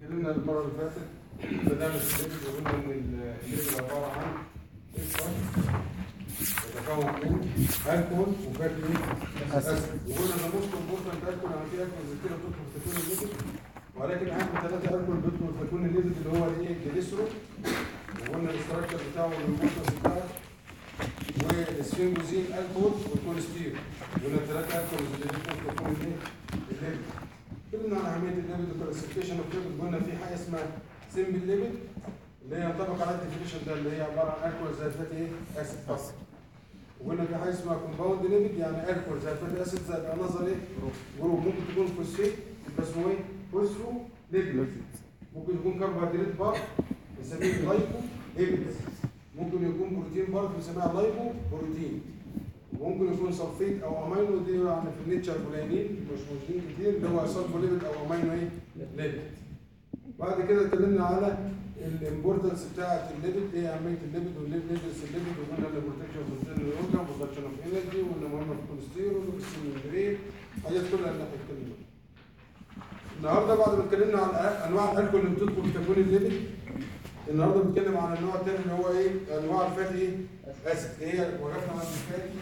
اتكلمنا المره اللي فاتت بدانا في الليفل وقلنا ان الليفل عباره عن اكثر يتكون من الكول وفات ايه؟ اسيد وقلنا ان موست امبورتنت الكول يعني في الكول زي كده بتدخل في تكوين الليفل ولكن اهم ثلاثه الكول بيدخل في تكوين الليفل اللي هو الايه؟ الجليسرول وقلنا الاستراكشر بتاعه والامبورتنس بتاعه والسفنجوزين الكول والكوليستيرول قلنا الثلاثه الكول اللي بيدخلوا في تكوين الايه؟ الليفل اتكلمنا عن اهميه الليفل والكلاسيفيكيشن اوف ليفل قلنا في حاجه اسمها سمبل ليفل اللي هي ينطبق على الديفينيشن ده اللي هي عباره عن الكول زي الفاتي ايه؟ اسيد فقط وقلنا في حاجه اسمها كومباوند ليفل يعني الكول زي الفاتي اسيد زي الانظر ايه؟ جروب ممكن تكون فوسفيت يبقى اسمه ايه؟ فوسفو ليفل ممكن يكون كربوهيدرات بار بنسميه لايبو ليفل ممكن يكون بروتين بار بنسميها لايبو بروتين وممكن يكون سلفيت او امينو دي يعني في النيتشر قليلين مش موجودين كتير اللي هو سلفو ليبيد او امينو ايه؟ ليبيد. بعد كده اتكلمنا على الامبورتنس بتاعه الليبيد ايه اهميه الليبيد والليبيد ندرس الليبيد وقلنا اللي بروتكشن في السيل الاورجان برودكشن اوف انرجي وقلنا مهمه في الكوليسترول وفي السيلين حاجات كلها اللي احنا اتكلمنا النهارده بعد ما اتكلمنا عن انواع الالكول اللي بتدخل في تكوين الليبيد النهارده بنتكلم عن النوع الثاني اللي هو ايه؟ انواع الفاتي ايه؟ اسيد ايه وقفنا عند الفاتي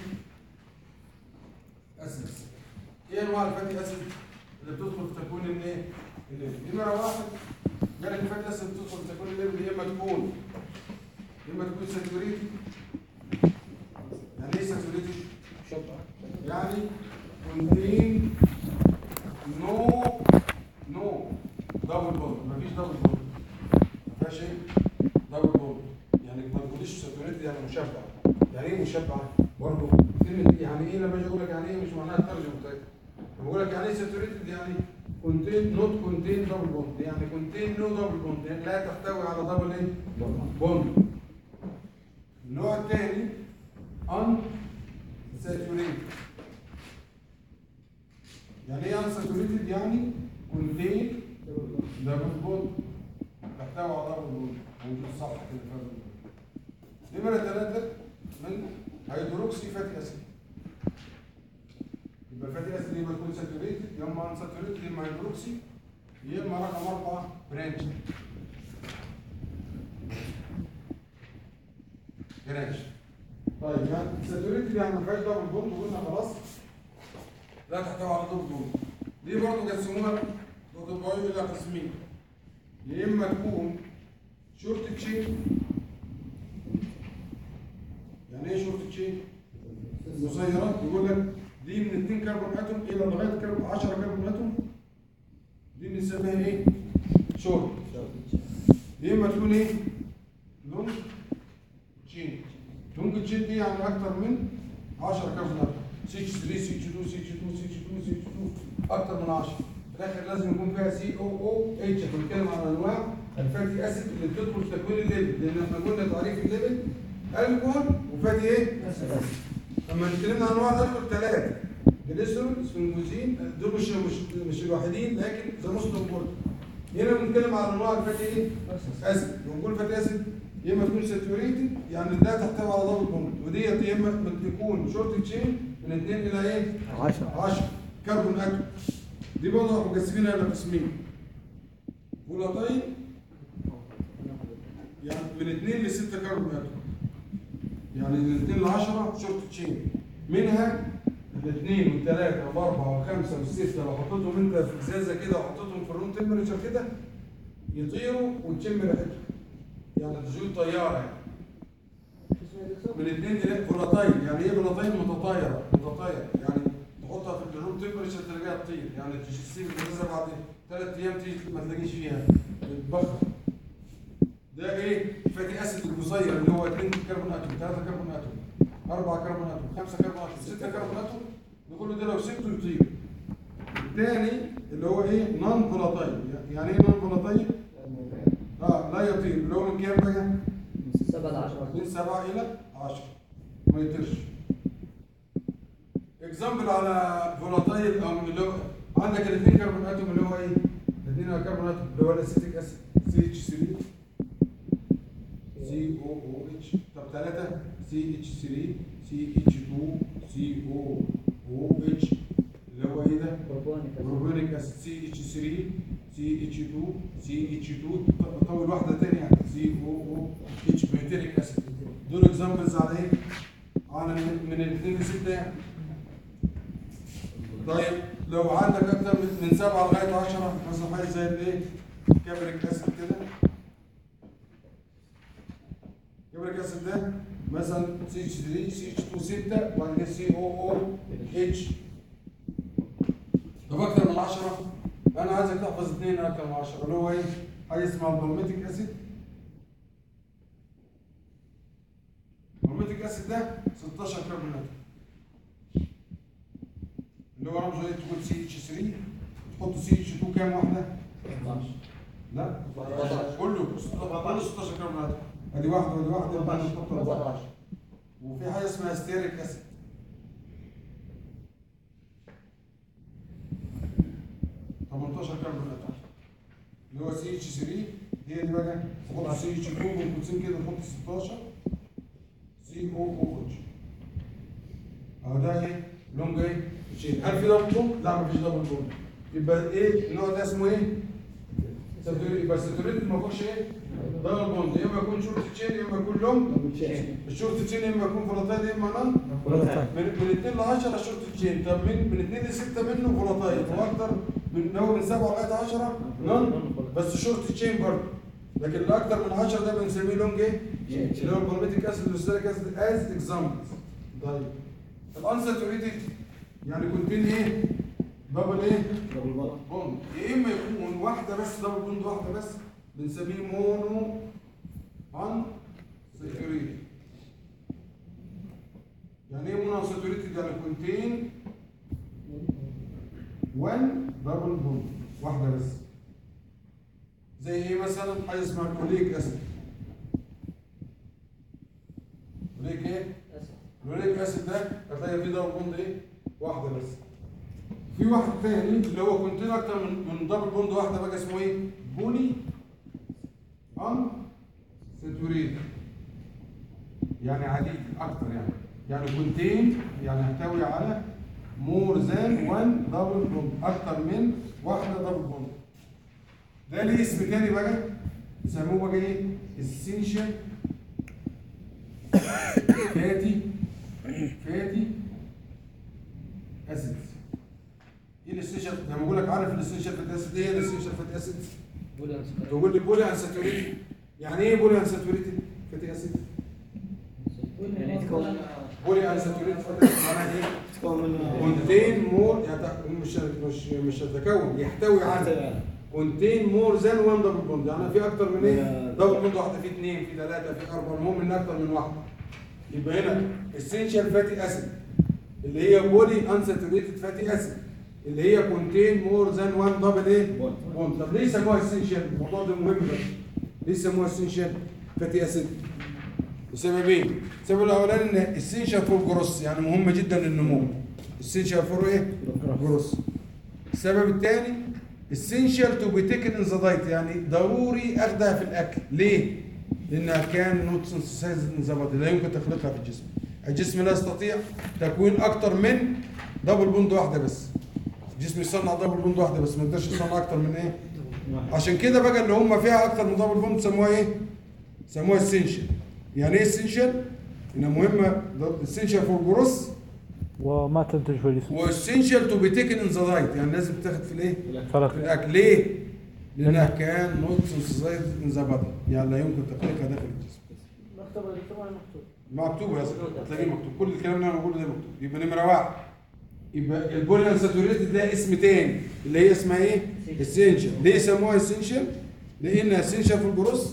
اسيد ايه انواع الفاتي اسيد اللي بتدخل في تكوين الايه؟ الليبيد نمره واحد قال لك الفاتي اسيد بتدخل في تكوين الليبيد يا اما تكون يا اما تكون ساتوريتد يعني ايه ساتوريتد؟ يعني كونتين نو نو دبل بوند مفيش دبل بوند ما فيهاش ايه؟ دبل بوند يعني ما تقوليش ساتوريتد يعني مشبع يعني ايه مشبع؟ برضه كلمه يعني ايه لما اجي اقول لك يعني ايه مش معناها الترجمه بتاعتها لما بقول لك يعني ايه ساتوريتد يعني كونتين نوت كونتين دبل بوند يعني كونتين نو دبل بوند يعني لا تحتوي على دبل ايه؟ بوند النوع الثاني ان ساتوريتد يعني ايه ان ساتوريتد يعني كونتين دبل بوند تحتوي على دبل بوند موجود صح كده فعلا نمرة ثلاثة من هيدروكسي فاتي اسيد يبقى فاتي اسيد يا اما تكون ساتوريتد يا اما ان ساتوريتد يا اما هيدروكسي يا اما رقم أربعة برانش برانش طيب يعني ساتوريتد يعني ما فيهاش دبل بوند وقلنا خلاص لا تحتوي على دبل بوند دي برضه قسموها بروتوكول الى قسمين يا اما تكون شورت تشين يعني ايه شورت تشين؟ مسيرات يقول لك دي من 2 كربون اتوم الى لغايه كربون 10 كربون اتوم دي بنسميها ايه؟ شورت يا اما تكون ايه؟ لونج تشين لونج تشين دي يعني اكتر من 10 كربون اتوم سي اتش 3 سي اتش 2 سي اتش 2 سي اتش 2 سي اتش 2 اكتر من 10 في الاخر لازم يكون فيها سي او او اتش بنتكلم عن انواع الفاتي اسيد اللي بتدخل في تكوين الليبيد لان احنا قلنا تعريف الليبيد الكول وفاتي ايه؟ لما اتكلمنا عن انواع الالكول ثلاثه جليسرول سفنجوزين دول مش مش مش الوحيدين لكن ذا موست امبورتنت هنا بنتكلم عن انواع الفاتي ايه؟ اسيد بنقول فاتي اسيد يا اما تكون ساتوريتد يعني لا تحتوي على دبل بوند وديت يا اما تكون شورت تشين من 2 الى ايه؟ 10 10 كربون اتوم دي برضه مقسمينها الى قسمين فولاتايل يعني من 2 ل 6 كربون اتوم يعني من 2 ل 10 شورت تشين منها الاثنين والثلاثه والاربعه والخمسه والسته لو حطيتهم انت في ازازه كده وحطيتهم في الروم تمبريتشر كده يطيروا وتشم ريحتهم يعني تجيب طياره يعني من اثنين الى فولاتايل يعني ايه فولاتايل متطايره متطايره يعني تحطها في الروم تمبريتشر تلاقيها تطير يعني تسيب الازازه بعد ثلاث ايام تيجي ما تلاقيش فيها تتبخر ده ايه فاتي اسيد القصير اللي هو 2 كربون اتوم 3 كربون اتوم 4 كربون اتوم 5 كربون اتوم 6 كربون اتوم ده كله ده لو سبته يطير الثاني اللي هو ايه نون فولاتايل يعني ايه نون فولاتايل اه لا يطير اللي هو من كام بقى سبعة عشر من 7 الى 10 ما يطيرش اكزامبل على فولاتايل او اللي هو عندك الاثنين كربون اتوم اللي هو ايه الاثنين كربون اتوم اللي هو الاسيتيك اسيد سي اتش 3 سي او او اتش طب ثلاثة سي اتش 3 سي اتش 2 سي او او اتش اللي هو ايه ده؟ كربونيك بروبونيك اسيد سي اتش اتش 3 سي اتش 2 سي اتش 2 بطول واحده ثانيه يعني سي او او اتش بيوتيريك اسيد دول اكزامبلز على ايه؟ على من من الاثنين لسته يعني طيب لو عندك اكتر من من سبعه لغايه 10 مثلا حاجه زي الايه؟ كابريك اسيد كده كابريك اسيد ده مثلا سي اتش 3 سي اتش 2 6 وبعد كده سي او او اتش طب اكتر من 10 انا عايزك تحفظ اثنين اكتر من 10 اللي هو ايه؟ حاجه اسمها البولميتيك اسيد البولميتيك اسيد ده 16 كربونات اللي هو رمزه ايه تقول سي اتش 3 تحط سي اتش 2 كام واحده؟ لا كله كله 16 كربونات ادي واحده ودي واحده يبقى نحط 14 وفي حاجه اسمها ستيريك اسيد تمنتاشر كربونات اللي هو سي اتش 3 هي دي بقى نحط سي اتش 2 بين قوسين كده نحط 16 سي او او اتش اهو ده ايه؟ لونج ايه؟ تشين هل في دبل بوند؟ لا مفيش دبل بوند يبقى ايه؟ النوع ده اسمه ايه؟ ساتوريت يبقى الساتوريت ما فيهوش ايه؟ دبل بوند يا اما يكون شورت تشين يا اما يكون لونج الشورت تشين يا اما يكون فولاتايل يا اما نون من من 2 ل 10 شورت تشين طب من من 2 ل 6 منه فولاتايل واكتر من هو من 7 لغايه 10 نون بس شورت تشين برضه لكن اللي اكتر من 10 ده بنسميه لونج ايه؟ اللي هو البولميتيك اسيد والستيريك اسيد از اكزامبلز طيب الانساتوريتد يعني كونتين ايه؟ دبل ايه؟ بوند يا اما يكون واحده بس دبل بوند واحده بس بنسميه مونو ان ساتوريتد يعني ايه مونو ساتوريتد يعني كونتين 1 دبل بوند واحده بس زي ايه مثلا حاجه اسمها كوليك اسيد كوليك ايه؟ الوليك اسيد ده هتلاقي فيه دبل بوند ايه؟ واحده بس في واحد تاني اللي هو كونتين اكتر من من دبل بوند واحده بقى اسمه ايه؟ بولي ان ساتوريت يعني عديد اكتر يعني يعني كونتين يعني يحتوي على مور ذان 1 دبل بوند اكتر من واحده دبل بوند ده ليه اسم تاني بقى يسموه بقى ايه؟ essential فاتي فاتي اسيد ايه الاسينشال لما بقول لك عارف الاسينشال فاتي اسيد ايه الاسينشال فاتي اسيد تقول لي بولي انساتوريتد يعني ايه بولي انساتوريتد فاتي اسيد بولي انساتوريتد فاتي اسيد معناها ايه كونتين مور مش مش مش يتكون يحتوي على كونتين مور ذان 1 دبل بوند يعني في اكتر من ايه دبل بوند واحده في اثنين في ثلاثه في اربعه المهم ان اكتر من واحده يبقى هنا اسينشال فاتي اسيد اللي هي بولي انساتوريتد فاتي اسيد اللي هي كونتين مور ذان 1 دبل ايه بوند طب ليه سموها اسينشال الموضوع ده مهم بقى ليه سموها اسينشال فاتي اسيد لسببين السبب الاولاني ان اسينشال فور جروس يعني مهمه جدا للنمو اسينشال فور ايه جروس السبب الثاني essential to be taken in the diet يعني ضروري اخدها في الاكل ليه؟ لانها كان نوت synthesized in the body لا يمكن تخليقها في الجسم الجسم لا يستطيع تكوين اكتر من دبل بوند واحده بس الجسم يصنع دبل بوند واحده بس ما يقدرش يصنع اكتر من ايه؟ عشان كده بقى اللي هم فيها اكتر من دبل بوند سموها ايه؟ سموها essential يعني ايه essential؟ انها مهمه essential for growth وما تنتج في الجسم واسينشال تو بي تيكن ان ذا دايت يعني لازم تاخد في الايه؟ فرق في الاكل ليه؟ لانها كان نوت سنسيزايز ان ذا بادي يعني لا يمكن تخليقها داخل الجسم مكتوب ولا دكتور ولا مكتوب؟ مكتوب يا سيدي هتلاقيه مكتوب كل الكلام اللي انا بقوله ده مكتوب يبقى نمره واحد يبقى البولي انساتوريتد ده اسم تاني اللي هي اسمها ايه؟ اسينشال ليه سموها اسينشال؟ لانها اسينشال في الجروس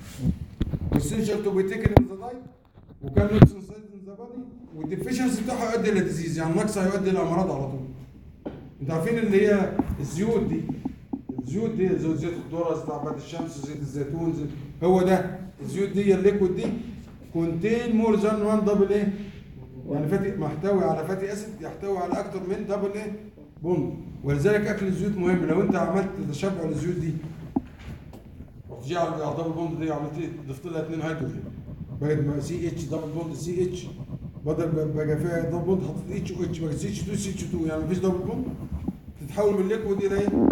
اسينشال تو بي تيكن ان ذا دايت وكان نوت سنسيزايز ان ذا بادي والديفيشنسي بتاعها يؤدي الى ديزيز يعني نقصها يؤدي الى امراض على طول انتوا عارفين اللي هي الزيوت دي الزيوت دي زي زيت الذره زيت عباد الشمس زيت الزيتون زيت هو ده الزيوت دي الليكويد دي كونتين مور ذان 1 دبل ايه يعني فاتي محتوي على فاتي اسيد يحتوي على اكتر من دبل ايه بوند ولذلك اكل الزيوت مهم لو انت عملت تشبع للزيوت دي رحت جاي على الدبل بوند دي عملت ايه ضفت لها اثنين هيدروجين بقت سي اتش دبل بوند سي اتش بدل ما بقى فيها دبل بوند حطيت اتش و اتش بقى سي اتش 2 سي اتش 2 يعني مفيش دبل بوند تتحول من ليكويد الى ايه؟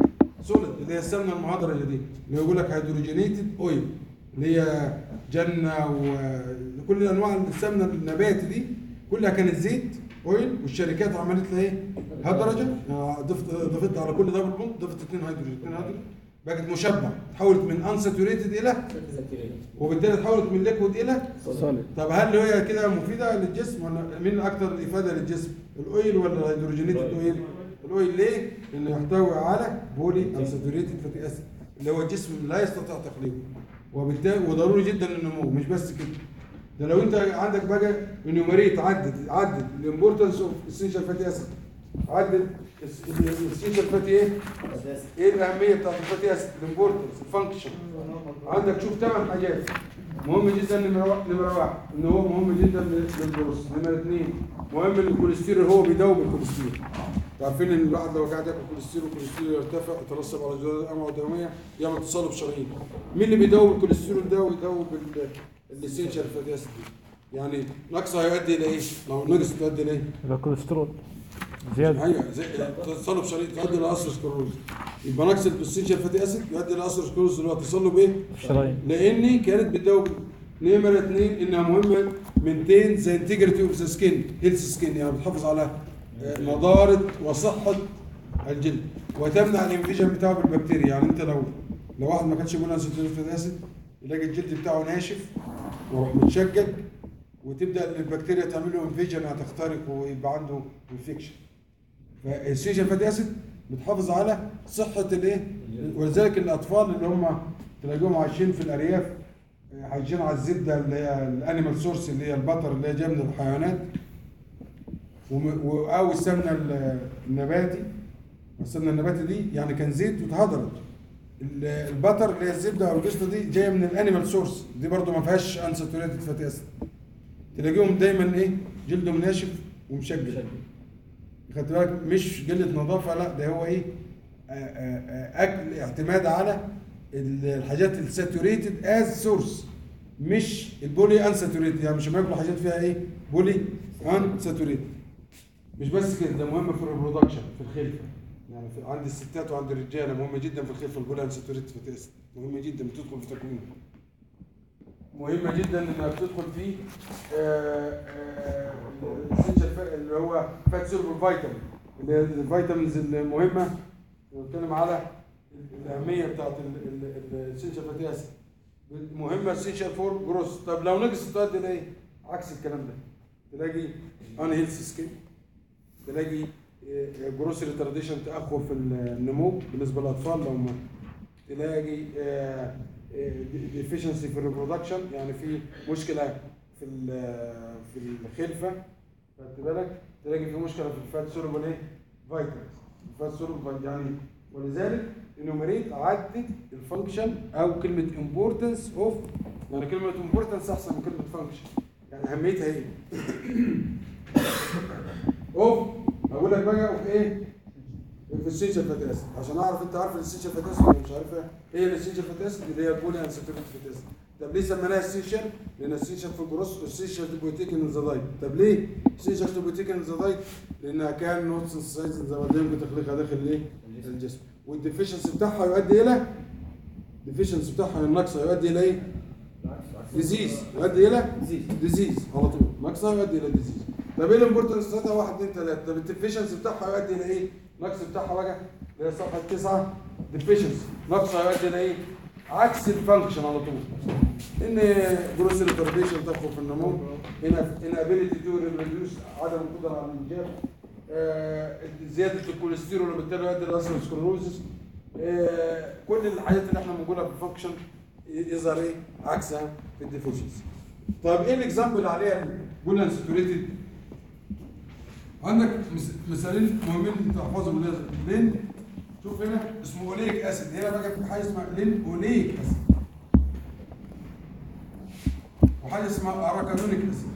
سوليد اللي هي السمنه المهدره اللي دي اللي يقول لك هيدروجينيتد اويل اللي هي جنه وكل انواع السمنه النباتي دي كلها كانت زيت اويل والشركات عملت لها ايه؟ هدرجه آه، ضفت ضفت على كل دبل بوند ضفت اثنين هيدروجين اثنين هيدروجين بقت مشبع تحولت من انساتوريتد الى وبالتالي تحولت من ليكويد الى صالح طب هل هي كده مفيده للجسم ولا مين اكتر افاده للجسم؟ الاويل ولا الهيدروجينيتد اويل؟ الاويل ليه؟ لانه يحتوي على بولي انساتوريتد فاتي اسيد اللي هو الجسم لا يستطيع تقليده وبالتالي وضروري جدا للنمو مش بس كده ده لو انت عندك بقى انيوميريت عدد عدد الامبورتنس اوف اسينشال فاتي اسيد عدد الاسينشال فاتي ايه؟ ايه الاهميه بتاعت الفاتي اسيد؟ الامبورتنس الفانكشن عندك شوف ثمان حاجات مهم جدا نمرة وا- نمرة واحد ان هو مهم جدا لل- للبروس نمرة اثنين مهم الكوليسترول هو بيدوب الكوليسترول عارفين ان الواحد لو قاعد ياكل كوليسترول والكوليسترول يرتفع يترسب على جدار الامعاء الدمويه يعمل تصلب شرايين مين اللي بيدوب الكوليسترول ده ويدوب الاسينشال فاتي اسيد دي؟ يعني نقصها هيؤدي الى ايه؟ لو نقص تؤدي الى ايه؟ الكوليسترول زيادة ايوه زي تصلب شرايين تؤدي الى اثيروسكلروز يبقى نقص الاسينشال فاتي اسيد يؤدي الى اثيروسكلروز اللي هو تصلب ايه؟ الشرايين لاني كانت بتدوب نمرة اثنين انها مهمة مينتين ذا انتجريتي اوف ذا سكين هيلث سكين يعني بتحافظ على آه، نضارة وصحة الجلد وتمنع الانفيجن بتاعه بالبكتيريا يعني انت لو لو واحد ما كانش يقول انسولين اسيد يلاقي الجلد بتاعه ناشف ويروح متشقق وتبدا البكتيريا تعمل له انفيجن هتخترق ويبقى عنده انفكشن فالسيجن فاتي اسيد بتحافظ على صحه الايه ولذلك الاطفال اللي هم تلاقيهم عايشين في الارياف آه، عايشين على الزبده اللي هي الانيمال سورس اللي هي البطر اللي هي جايه من الحيوانات وم- و- او السمنه ال- النباتي السمنه النباتي دي يعني كان زيت واتهدرت ال- البطر اللي هي الزبده او القشطه دي جايه من الانيمال سورس دي برضو ما فيهاش انساتوريتد فاتي اسيد تلاقيهم دايما ايه جلدهم ناشف ومشجع خدت بالك مش قله نظافه لا ده هو ايه آه، آه، آه، اكل اعتماد على ال- الحاجات الساتوريتد از سورس مش البولي انساتوريتد يعني مش بياكلوا حاجات فيها ايه بولي انساتوريتد مش بس كده ده مهم في الريبرودكشن في الخلفه يعني في عند الستات وعند الرجاله مهم جدا في الخلفه البولي انساتوريتد في التست مهم جدا بتدخل في تكوين مهمه جدا انها بتدخل في آه، آه، الاسينشال فا- اللي هو فات سولفر فيتامين اللي هي الفيتامينز المهمه بنتكلم على الاهميه بتاعت الاسينشال فاتي اسيد مهمه اسينشال فور جروس طب لو نقص تؤدي لايه؟ عكس الكلام ده تلاقي ان هيلث سكين تلاقي جروس ريتارديشن تاخر في النمو بالنسبه للاطفال لو ما تلاقي ديفيشنسي في الريبرودكشن يعني في مشكله في ال- في الخلفه خدت بالك تلاقي في مشكله في الفات سولوبل ايه فيتامينز الفات سولوبل يعني ولذلك انوميريت عدد الفانكشن او كلمه امبورتنس اوف يعني كلمه امبورتنس احسن من كلمه فانكشن يعني اهميتها ايه اوف اقول لك بقى اوف ايه في السيشن فاتي اسيد عشان اعرف انت عارف السيشن فاتي اسيد ولا مش عارفها ايه السيشن فاتي اسيد اللي هي البولي انساتوريت فاتي اسيد طب ليه سميناها السيشن؟ لان السيشن في الجروس السيشن تبوتيكن ان ذا دايت طب ليه السيشن تبوتيكن ان ذا دايت؟ لانها كان نوت سايز زي ما يمكن تخليقها داخل الايه؟ الجسم والديفيشنسي بتاعها يؤدي الى الديفيشنسي بتاعها النقص يؤدي الى ايه؟ ديزيز يؤدي الى ديزيز على طول نقصها يؤدي الى ديزيز طب ايه الامبورتنس بتاعتها 1 2 3 طب الديفيشنسي بتاعها يؤدي الى ايه؟ نقص بتاعها بقى اللي هي صفحه 9 ديفيشنسي نقصها يؤدي الى ايه؟ عكس الفانكشن على طول ان جروس ريتارديشن تدخل في النمو هنا انابيلتي تو ريديوس عدم القدره على الانجاب آه، زياده الكوليسترول وبالتالي يؤدي لاسيروسكلروزس آه، كل الحاجات اللي احنا بنقولها في الفانكشن يظهر ايه عكسها في الديفيشنسي طيب ايه الاكزامبل اللي عليها قلنا ساتوريتد عندك مس- مثالين مهمين تحفظهم لازم لين شوف هنا اسمه اوليك اسيد هنا بقى في حاجه اسمها لين اوليك اسيد وحاجه اسمها اراكانونيك اسيد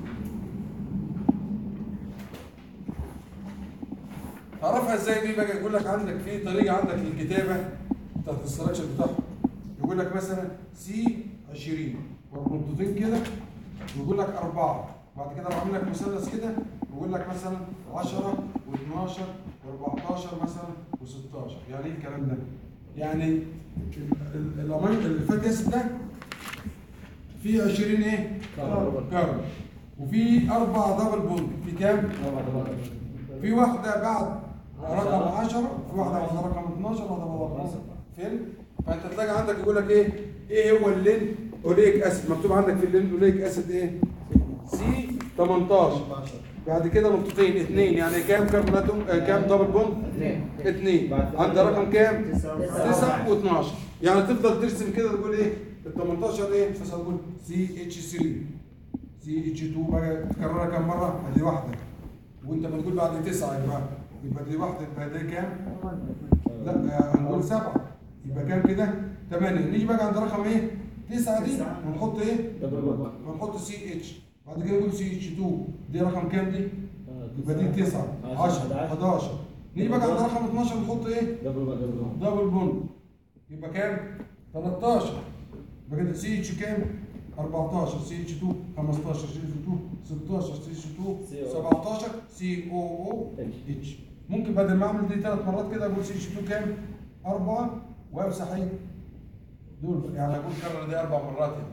تعرفها ازاي دي بقى يقول لك عندك في طريقه عندك للكتابه بتاعت الاستراكشر بتاعهم يقول لك مثلا سي 20 نقطتين كده ويقول لك أربعة بعد كده بعمل لك مثلث كده ويقول لك مثلا 10 و12 و14 مثلا و16 يعني ايه الكلام ده؟ يعني ال- ال- الامين الفاتي اسيد ده فيه 20 ايه؟ كاربون وفي اربع دبل بوند في كام؟ في واحده بعد رقم 10 في واحده بعد رقم 12 واحده بعد رقم 10 فين؟ فانت تلاقي عندك يقول لك ايه؟ ايه هو اللين اوليك اسيد مكتوب عندك في اللين اوليك اسيد ايه؟ سي 18 بعد كده نقطتين اثنين يعني كام كربوناتوم آه كام دبل بوند؟ اثنين عند رقم كام؟ 9 و12 يعني تفضل ترسم كده تقول ايه؟ ال 18 ايه؟ بس هتقول سي اتش 3 سي اتش 2 بقى تكررها كام مره؟ ادي واحده وانت بتقول بعد 9 يبقى يبقى دي واحده يبقى دي كام؟ لا آه، هنقول سبعه يبقى كام كده؟ 8 نيجي بقى عند رقم ايه؟ 9 دي ونحط ايه؟ ونحط سي اتش بعد كده نقول سي اتش 2 دي رقم كام دي؟ يبقى دي 9 10 11 نيجي بقى عند رقم 12 نحط ايه؟ دبل بوند يبقى كام؟ 13 يبقى كده سي اتش كام؟ 14 سي اتش 2 15 سي اتش 2 16 سي اتش 2 17 سي او او اتش ممكن بدل ما اعمل دي ثلاث مرات كده اقول سي اتش 2 كام؟ 4 وامسح ايه؟ دول يعني اقول كرر دي اربع مرات هنا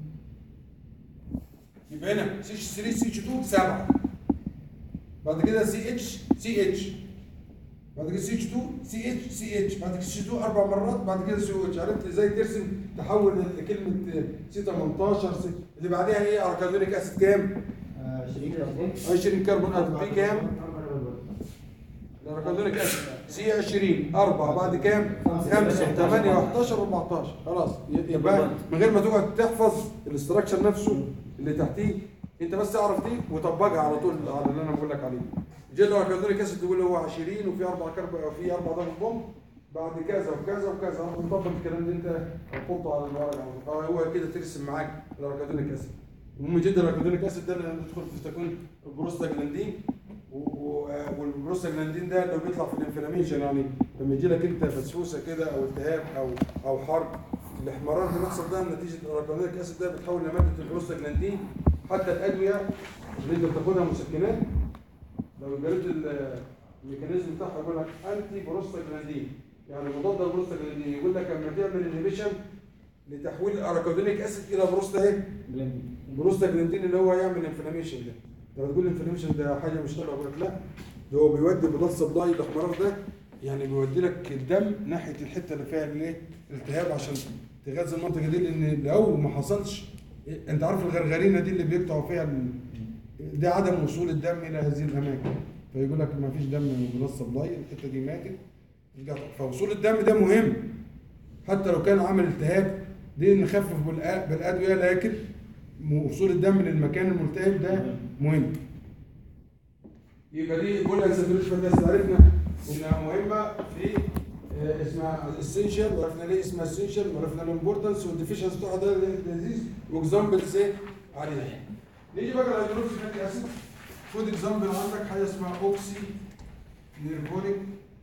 يبقى هنا سي اتش 3 سي اتش 2 7 بعد كده سي اتش سي اتش بعد كده سي اتش 2 سي اتش سي اتش بعد كده سي 2 اربع مرات بعد كده سي او اتش عرفت ازاي ترسم تحول كلمه سي 18 سي اللي بعديها ايه اركانوليك اسيد كام؟ 20 كربون اتوم في كام؟ الاركانوليك اسيد سي 20 4 بعد كام؟ 5 8 11 14 خلاص ي- يبقى من غير ما تقعد تحفظ الاستراكشر نفسه اللي تحتيه انت بس اعرف دي وطبقها على طول على اللي انا بقول لك عليه جيل اركانوليك اسيد تقول هو 20 وفي اربع كرب في اربع دبل بوم بعد كذا وكذا وكذا نطبق الكلام اللي انت هتحطه على الورقه اه هو كده ترسم معاك الاركانوليك اسيد المهم جدا الاركانوليك اسيد ده اللي ندخل في تكوين البروستاجلاندين و- و- آه، والبروستاجلاندين ده اللي بيطلع في الانفلاميشن يعني لما يجي لك انت فسفوسه كده او التهاب او او حرب الاحمرار اللي بيحصل ده نتيجه الاركانوليك اسيد ده بتحول لماده البروستاجلاندين حتى الادويه اللي انت بتاخدها مسكنات لو جريت ال- الميكانيزم بتاعها يقول لك انتي بروستاجلاندين يعني مضاد للبروستاجلاندين يقول لك لما تعمل انهبيشن لتحويل الاركانوليك اسيد الى بروستا ايه؟ بروستاجلاندين اللي هو يعمل انفلاميشن ده لما تقول انفلاميشن ده حاجه مش حلوه اقول لك لا ده هو بيودي بلاد سبلاي الاحمرار ده يعني بيودي لك الدم ناحيه الحته اللي فيها الايه؟ التهاب عشان تغذي المنطقه دي لان لو ما حصلش انت عارف الغرغرينه دي اللي بيقطعوا فيها ال... ده عدم وصول الدم الى هذه الاماكن فيقول لك ما فيش دم من بلاد سبلاي الحته دي ماتت اتقطع. فوصول الدم ده مهم حتى لو كان عامل التهاب دي نخفف بالأ- بالادويه لكن وصول الدم للمكان الملتهب ده مهم يبقى دي بقول لك ساتوريشن بس عرفنا انها مهمه في آه، اسمها اسينشال وعرفنا ليه اسمها اسينشال وعرفنا الامبورتنس والديفيشنس بتاعها ده لذيذ واكزامبلز ايه عليها نيجي بقى للهيدروكسي فاتي اسيد خد اكزامبل عندك حاجه اسمها اوكسي نيرفونيك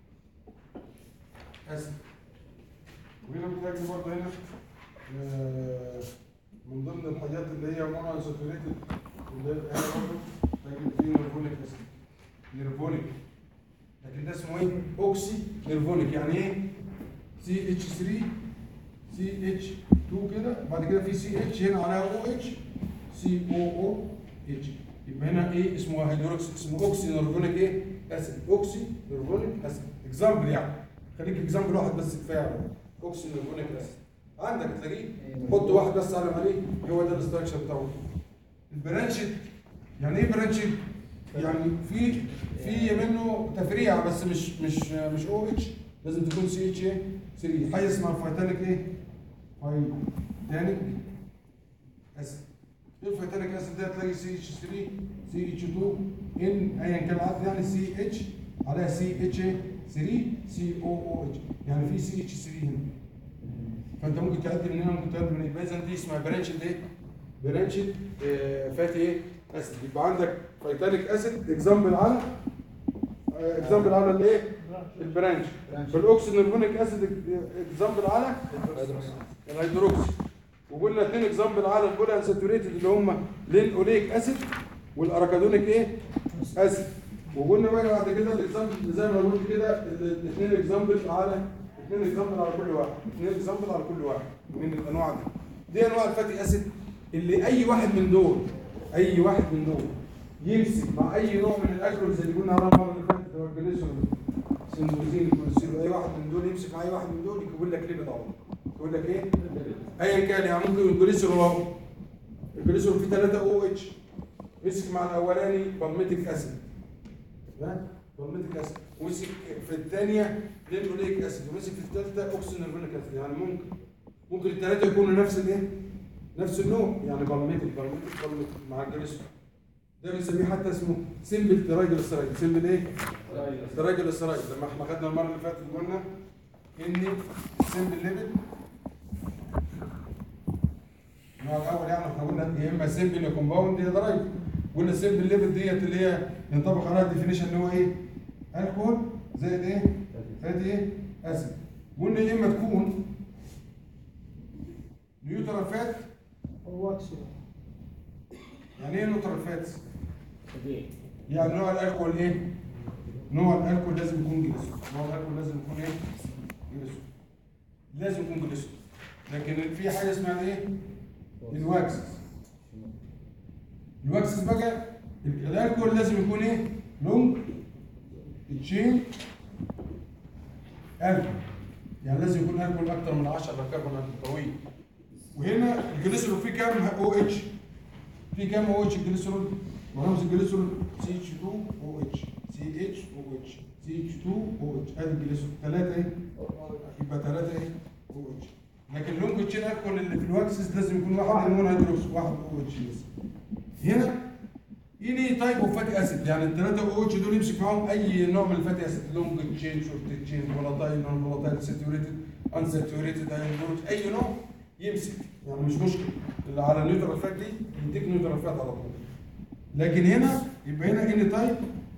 اسيد وهنا بتلاقي برضه هنا آه، من ضمن الحاجات اللي هي مونو ساتوريتد اللي هي هنا برضه تجد فيه نيرفونيك اسيد نيرفونيك لكن ده اسمه ايه؟ اوكسي نيرفونيك يعني ايه؟ سي اتش 3 سي اتش 2 كده بعد كده في سي اتش هنا عليها او اتش سي او او اتش يبقى هنا ايه اسمه هيدروكسي اسمه اوكسي نيرفونيك ايه؟ اسيد اوكسي نيرفونيك اسيد اكزامبل يعني خليك اكزامبل واحد بس كفايه اوكسي نيرفونيك اسيد عندك تلاقيه حط واحد بس علم عليه هو ده الاستراكشر بتاعه البرانشد يعني ايه برانشد؟ يعني في في منه تفريع بس مش مش مش او اتش لازم تكون سي اتش ايه 3 حاجه اسمها فايتانيك ايه؟ فايتانيك اسيد ايه الفايتانيك اسيد ده تلاقي سي اتش 3 سي اتش 2 ان ايا كان العدد يعني سي اتش عليها سي اتش 3 سي او او اتش يعني في سي اتش 3 هنا فانت ممكن تعدي من هنا ممكن تعدي من هنا اذا دي اسمها برانشد ايه؟ برانشد آه، فاتي ايه؟ اسيد يبقى عندك فايتاليك اسيد اكزامبل على اكزامبل على الايه؟ البرانش فالاوكسي نيرفونيك اسيد اكزامبل على الهيدروكسي وقلنا اثنين اكزامبل على البولي انساتوريتد اللي هم لين اوليك اسيد والاركادونيك ايه؟ اسيد وقلنا بقى بعد كده الاكزامبل زي ما قلت كده الاثنين اكزامبل على اثنين اكزامبل على كل واحد اثنين اكزامبل على كل واحد من الانواع دي دي انواع الفاتي اسيد اللي اي واحد من دول اي واحد من دول يمسك مع اي نوع من الالكولز اللي قلنا عليها المره اللي فاتت هو الجليسرول سندوزين الكوليسترول اي واحد من دول يمسك مع اي واحد من دول يقول لك ليه طبعا يقول لك ايه ايا كان يعني ممكن الجليسرول اهو الجليسرول فيه 3 او اتش مسك مع الاولاني بالميتيك اسيد ها بالميتيك اسيد ومسك في الثانيه لينوليك اسيد ومسك في الثالثه اوكسينرفينيك اسيد يعني ممكن ممكن الثلاثه يكونوا نفس الايه نفس النوع يعني بالميتيك بالميتيك بالميتيك مع الجليسرول ده بنسميه حتى اسمه سيمبل ترايجلسرايد سيمبل ايه ترايجلسرايد لما احنا خدنا المره اللي فاتت قلنا ان سيمبل ليبل النوع الاول يعني احنا قلنا يا اما سيمبل يا كومباوند يا درايف قلنا السيمبل ليبل ديت اللي هي ينطبق عليها الديفينيشن اللي هو ايه؟ الكحول زائد ايه؟ فاتي ايه؟ اسيد قلنا يا اما تكون نيوترال فات واكس يعني ايه نيوترال فات؟ طبيعي يعني نوع الالكول ايه؟ نوع الالكول لازم يكون جليسرول، نوع الالكول لازم يكون ايه؟ جليسرول. لازم يكون جليسرول. لكن في حاجه اسمها ايه؟ الواكسز. الواكسز بقى الالكول لازم يكون ايه؟ لونج تشين الكول. يعني لازم يكون الكول اكتر من 10 كربون طويل. وهنا الجليسرول فيه كام او اتش؟ في كام او اتش الجليسرول؟ ورمز الجليسرول سي اتش 2 او اتش سي اتش او اتش سي اتش 2 او اتش ادي الجليسرول ثلاثه ايه؟ يبقى ثلاثه ايه؟ او اتش لكن لونج تشين الكول اللي في الواكسز لازم يكون واحد مون هيدروكس واحد او اتش بس هنا اني تايب اوف فاتي اسيد يعني الثلاثه او اتش دول يمسك معاهم اي نوع من الفاتي اسيد لونج تشين شورت تشين فولاتايل نون فولاتايل ساتوريتد ان ساتوريتد اي نوع يمسك يعني مش مشكله اللي على النيوترال فات دي يديك نيوترال فات على طول لكن هنا يبقى هنا ان تايب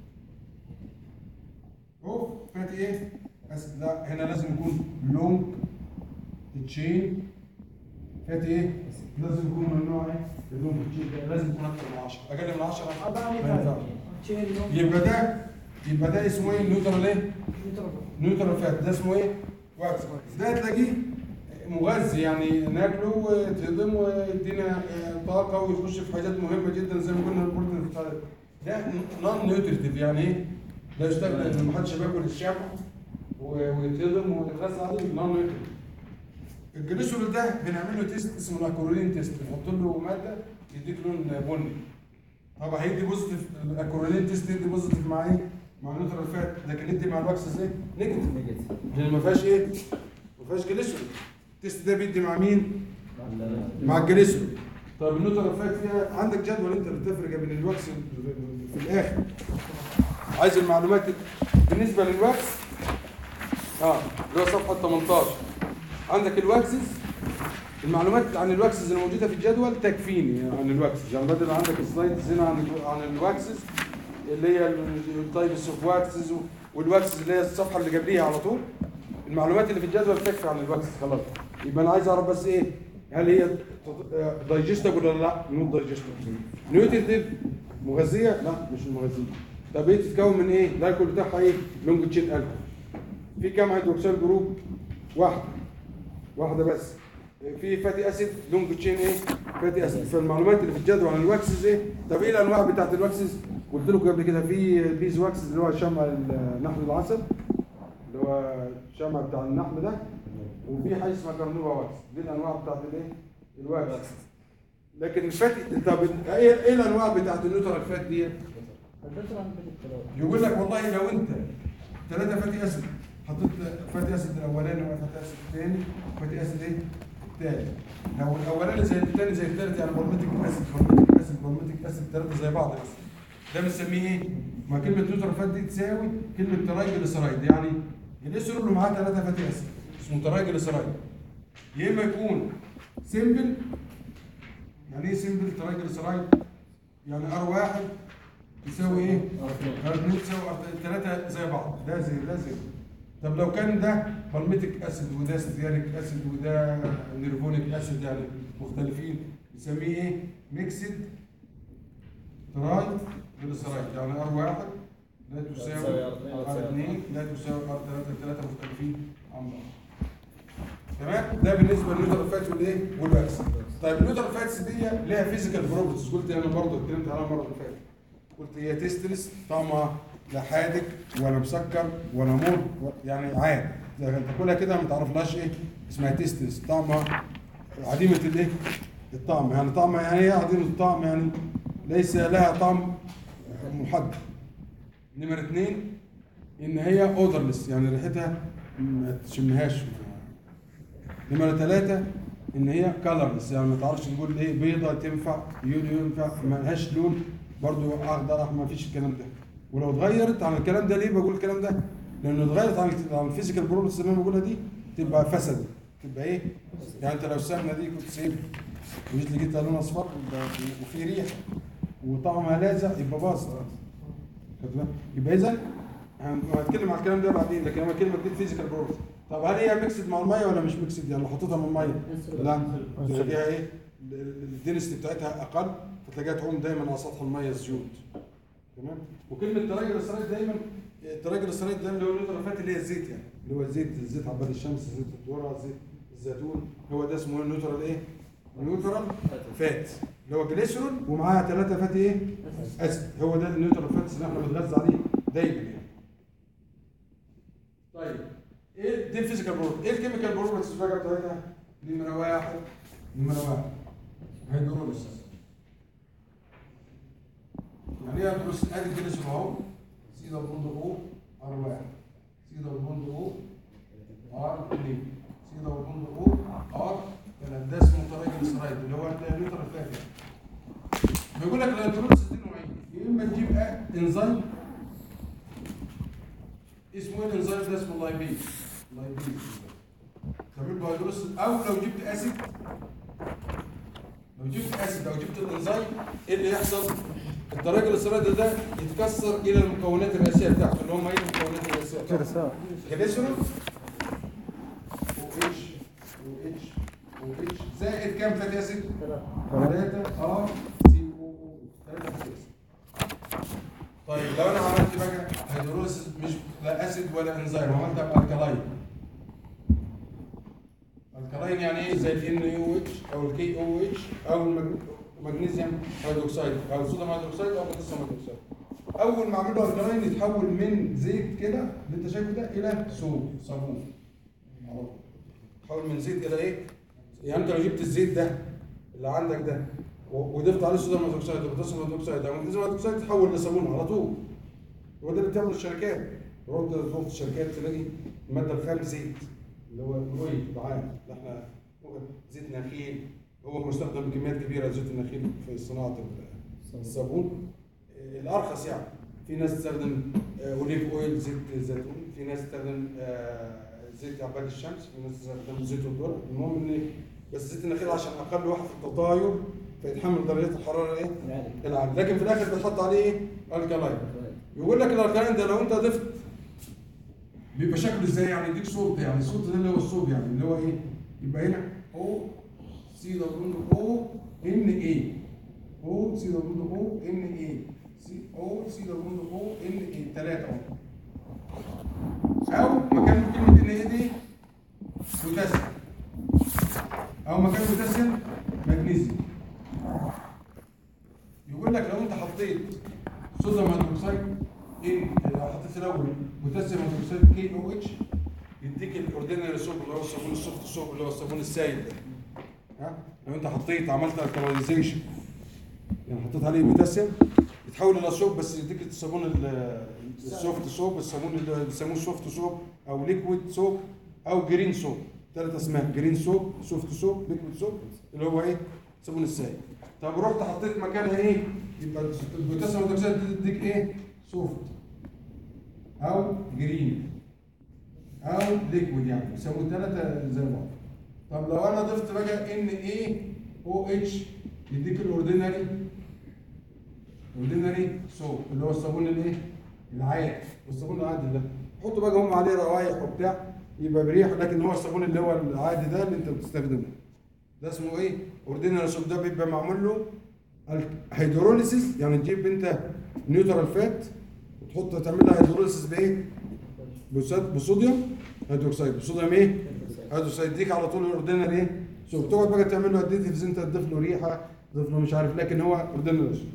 اوف فاتي ايه؟ اسيد لا هنا لازم يكون لونج تشين فاتي ايه؟ لازم يكون من نوع ايه؟ اللونج تشين ده لازم يكون اكتر من 10 اقل من 10 أربعة ما ينفعش. تشين يبقى ده يبقى ده اسمه ايه؟ نيوترال ايه؟ نيوترال فات ده اسمه ايه؟ واكس ده تلاقيه مغذي يعني ناكله وتهضمه ويدينا طاقه ويخش في حاجات مهمه جدا زي ما قلنا البروتين بتاع ده نون نيوتريتيف يعني ايه؟ لا يستخدم ان ما حدش بياكل الشعب ويتهضم ويتغذى عليه نون نيوتريتيف الجليسرول ده بنعمل له تيست اسمه الاكورولين تيست نحط له ماده يديك لون بني طبعا هيدي بوزيتيف الاكورولين تيست يدي بوزيتيف مع ايه؟ مع النيوترال فات لكن يدي مع الواكس ازاي؟ نيجاتيف لان ما فيهاش ايه؟ ما فيهاش جليسرول التيست ده بيدي مع مين؟ مع الجليسرول طب النيوترال فات فيها عندك جدول انت بتفرق بين الواكس في الاخر عايز المعلومات بالنسبه للواكس اه اللي هو صفحه 18 عندك الواكسز المعلومات عن الواكسز اللي موجوده في الجدول تكفيني عن الواكسز يعني بدل عندك السلايدز هنا عن عن الواكسز اللي هي التايبس اوف واكسز والواكسز اللي هي الصفحه اللي قبليها على طول المعلومات اللي في الجدول تكفي عن الواكسز خلاص يبقى انا عايز اعرف بس ايه هل هي دايجستبل ولا لا؟ نوت دايجستبل نيوتريتيف مغذيه؟ لا مش مغذيه طب ايه تتكون من ايه؟ الالكول بتاعها ايه؟ لونج تشين الكول في كام هيدروكسيل جروب؟ واحده واحده بس في فاتي اسيد لونج تشين ايه؟ فاتي اسيد فالمعلومات اللي في الجدول عن الواكسز ايه؟ طب ايه الانواع بتاعت الواكسز؟ قلت لكم قبل كده في بيز واكسز اللي هو شمع نحل العسل اللي هو الشمع بتاع النحل ده وفي حاجه اسمها كرنوبا واكس دي الانواع بتاعت الايه؟ الواكس لكن الفاتي طب ايه ايه الانواع بتاعت النيوترال فات دي؟ يقول لك والله لو انت ثلاثه فاتي اسيد حطيت فاتي اسيد الاولاني وفاتي اسيد الثاني وفاتي اسيد ايه؟ الثالث لو الاولاني زي الثاني زي الثالث يعني بالميتيك اسيد بالميتيك اسيد بالميتيك اسيد ثلاثه زي بعض بس ده بنسميه ايه؟ ما كلمه نيوترال فات دي تساوي كلمه ترايجليسرايد يعني الجليسرول اللي معاه ثلاثه فاتي اسيد اسمه ترايجليسرايد يا اما يكون سيمبل يعني ايه سيمبل ترايجليسرايد؟ يعني ار واحد يساوي ايه؟ ار اثنين يساوي ار ثلاثه زي بعض ده زي ده زي طب لو كان ده بالميتيك اسيد وده ستياريك اسيد وده نيرفونيك اسيد يعني مختلفين نسميه ايه؟ ميكسد تراي جليسرايد يعني ار واحد لا تساوي ار اثنين لا تساوي ار ثلاثه ثلاثه مختلفين عن بعض تمام ده بالنسبه للنيوترال فاتس والايه والواكس طيب النيوترال فاتس دي ليها فيزيكال بروبرتيز قلت انا برضه اتكلمت عنها المره اللي فاتت قلت هي تسترس طعمها لا حادق ولا مسكر ولا مر يعني عادي إذا تاكلها كده ما تعرفلهاش ايه اسمها تسترس طعمها عديمه الايه الطعم يعني طعمها يعني ايه عديمه الطعم يعني ليس لها طعم محدد نمرة اثنين ان هي اودرلس يعني ريحتها ما تشمهاش نمرة ثلاثة ان هي كلرلس يعني ما تعرفش نقول ايه بيضة تنفع يولو ينفع ما لهاش لون برضو اخضر احمر ما فيش الكلام ده ولو اتغيرت عن الكلام ده ليه بقول الكلام ده؟ لانه اتغيرت عن عن الفيزيكال بروبرتيز اللي انا بقولها دي تبقى فسد تبقى ايه؟ يعني انت لو السمنه دي كنت سايبها وجيت لقيتها لون اصفر يبقى- وفي ريحه وطعمها لاذع يبقى باظت خد بالك؟ يبقى اذا هنتكلم على الكلام ده بعدين لكن انا كلمه دي فيزيكال بروبرتي طب هل هي ميكسد مع الميه ولا مش ميكسد يعني لو حطيتها مع الميه لا تلاقيها ايه الدنسيتي بتاعتها اقل فتلاقيها تعوم دايما على سطح الميه الزيوت تمام وكلمه تراجل السرايد دايما التراجل السرايد ده اللي هو النيوترال اللي هي الزيت يعني اللي هو الزيت زيت عباد الشمس زيت الذره زيت الزيتون هو ده اسمه النيوترال ايه؟ نيوترال فات اللي هو جليسرول ومعاها ثلاثه فاتي ايه؟ اسيد هو ده النيوترال فاتس اللي احنا بنتغذى عليه دايما يعني طيب ايه دي الفيزيكال بروبرتي ايه الكيميكال بروبرتيز بقى بتاعتها؟ نمره واحد نمره واحد هيدروليس يعني ايه هيدروليس؟ ادي الجليسرول اهو سيدا بوند او ار واحد سيدا بوند او ار 2 سيدا بوند او ار ثلاثة ده اسمه طريق الاسرايد اللي هو النيوترال فات بيقول لك الهيدروليس دي نوعين يا اما تجيب أ- انزيم اسمه ايه الانزيم ده اسمه لايبيز لايبيز تعمل له هيدروليس او لو جبت اسيد لو جبت اسيد او جبت الانزيم ايه اللي يحصل؟ الطريق الاسرائيلي ده يتكسر الى المكونات الرئيسيه بتاعته اللي هم ايه المكونات الرئيسيه بتاعته؟ جلساء جليسرول و اتش و اتش و اتش زائد كام فاتي اسيد؟ ثلاثة ار سي او او ثلاثة فاتي اسيد طيب لو انا عملت بقى هيدروليسيس مش لا اسيد ولا انزيم عملتها بالكلاين الكلاين يعني ايه زي ال يو اتش او الكي او اتش او المج- المغنيسيوم هيدروكسيد او الصوديوم هيدروكسيد او بوتاسيوم هيدروكسيد اول ما اعمل له الكلاين يتحول من زيت كده اللي انت شايفه ده الى صوب صابون أهو. تحول من زيت الى ايه؟ يعني انت لو جبت الزيت ده اللي عندك ده و- وضفت عليه صوديوم هيدروكسيد وبوتاسيوم هيدروكسيد او مغنيسيوم هيدروكسيد تحول لصابون على طول هو ده اللي بتعمل الشركات رحت رحت الشركات تلاقي الماده الخام زيت اللي هو الاويل العام اللي احنا زيت نخيل هو مستخدم بكميات كبيره زيت النخيل في صناعه ال- الصابون آه، الارخص يعني في ناس تستخدم آه، اوليف اويل زيت زيتون في ناس تستخدم آه، زيت عباد الشمس في ناس تستخدم زيت الذره المهم ان بس زيت النخيل عشان اقل واحد في التطاير فيتحمل درجات الحراره ايه؟ العاليه لكن في الاخر بتحط عليه ايه؟ الكلاين يقول لك الالكالين ده لو انت ضفت بيبقى شكله ازاي يعني يديك صوت يعني الصوت ده اللي هو الصوت يعني اللي هو ايه يبقى هنا او سي دبليو او ان اي او سي دبليو او ان اي سي او سي دبليو او ان اي ثلاثه اهو او مكان كلمه ان اي دي بوتاسيوم او مكان بوتاسيوم مغنيسيوم يقول لك لو انت حطيت صوديوم هيدروكسيد ان لو حطيت الاول بوتاسيوم هيدروكسيد كي او اتش يديك الاوردينري صوب اللي هو الصابون السوفت صوب اللي هو الصابون السائل ده ها لو انت حطيت عملت الكاليزيشن يعني حطيت عليه بوتاسيوم يتحول الى صوب بس يديك الصابون ال- السوفت صوب الصابون اللي بيسموه سوفت صوب او ليكويد صوب او جرين صوب ثلاث اسماء جرين صوب سوفت صوب ليكويد صوب اللي هو ايه صابون السائل طب رحت حطيت مكانها ايه يبقى البوتاسيوم هيدروكسيد تديك ايه سوفت او جرين او ليكويد يعني بيسموه ثلاثه زي بعض طب لو انا ضفت بقى ان ايه او اتش يديك الاوردينري اوردينري سوب اللي هو الصابون الايه العادي والصابون العادي ده حطوا بقى هم عليه روايح وبتاع يبقى بريح لكن هو الصابون اللي هو العادي ده اللي انت بتستخدمه ده اسمه ايه اوردينري سوب ده بيبقى معمول له هيدروليسيس يعني تجيب انت نيوترال فات وتحط تعمل لها هيدروليسيس بايه؟ بصود- بصوديوم هيدروكسيد بصوديوم ايه؟ هذا هيديك على طول الاوردينري ايه سوق تقعد بقى تعمل له اديتيفز انت تضيف له ريحه تضيف له مش عارف لكن هو اوردينري سوق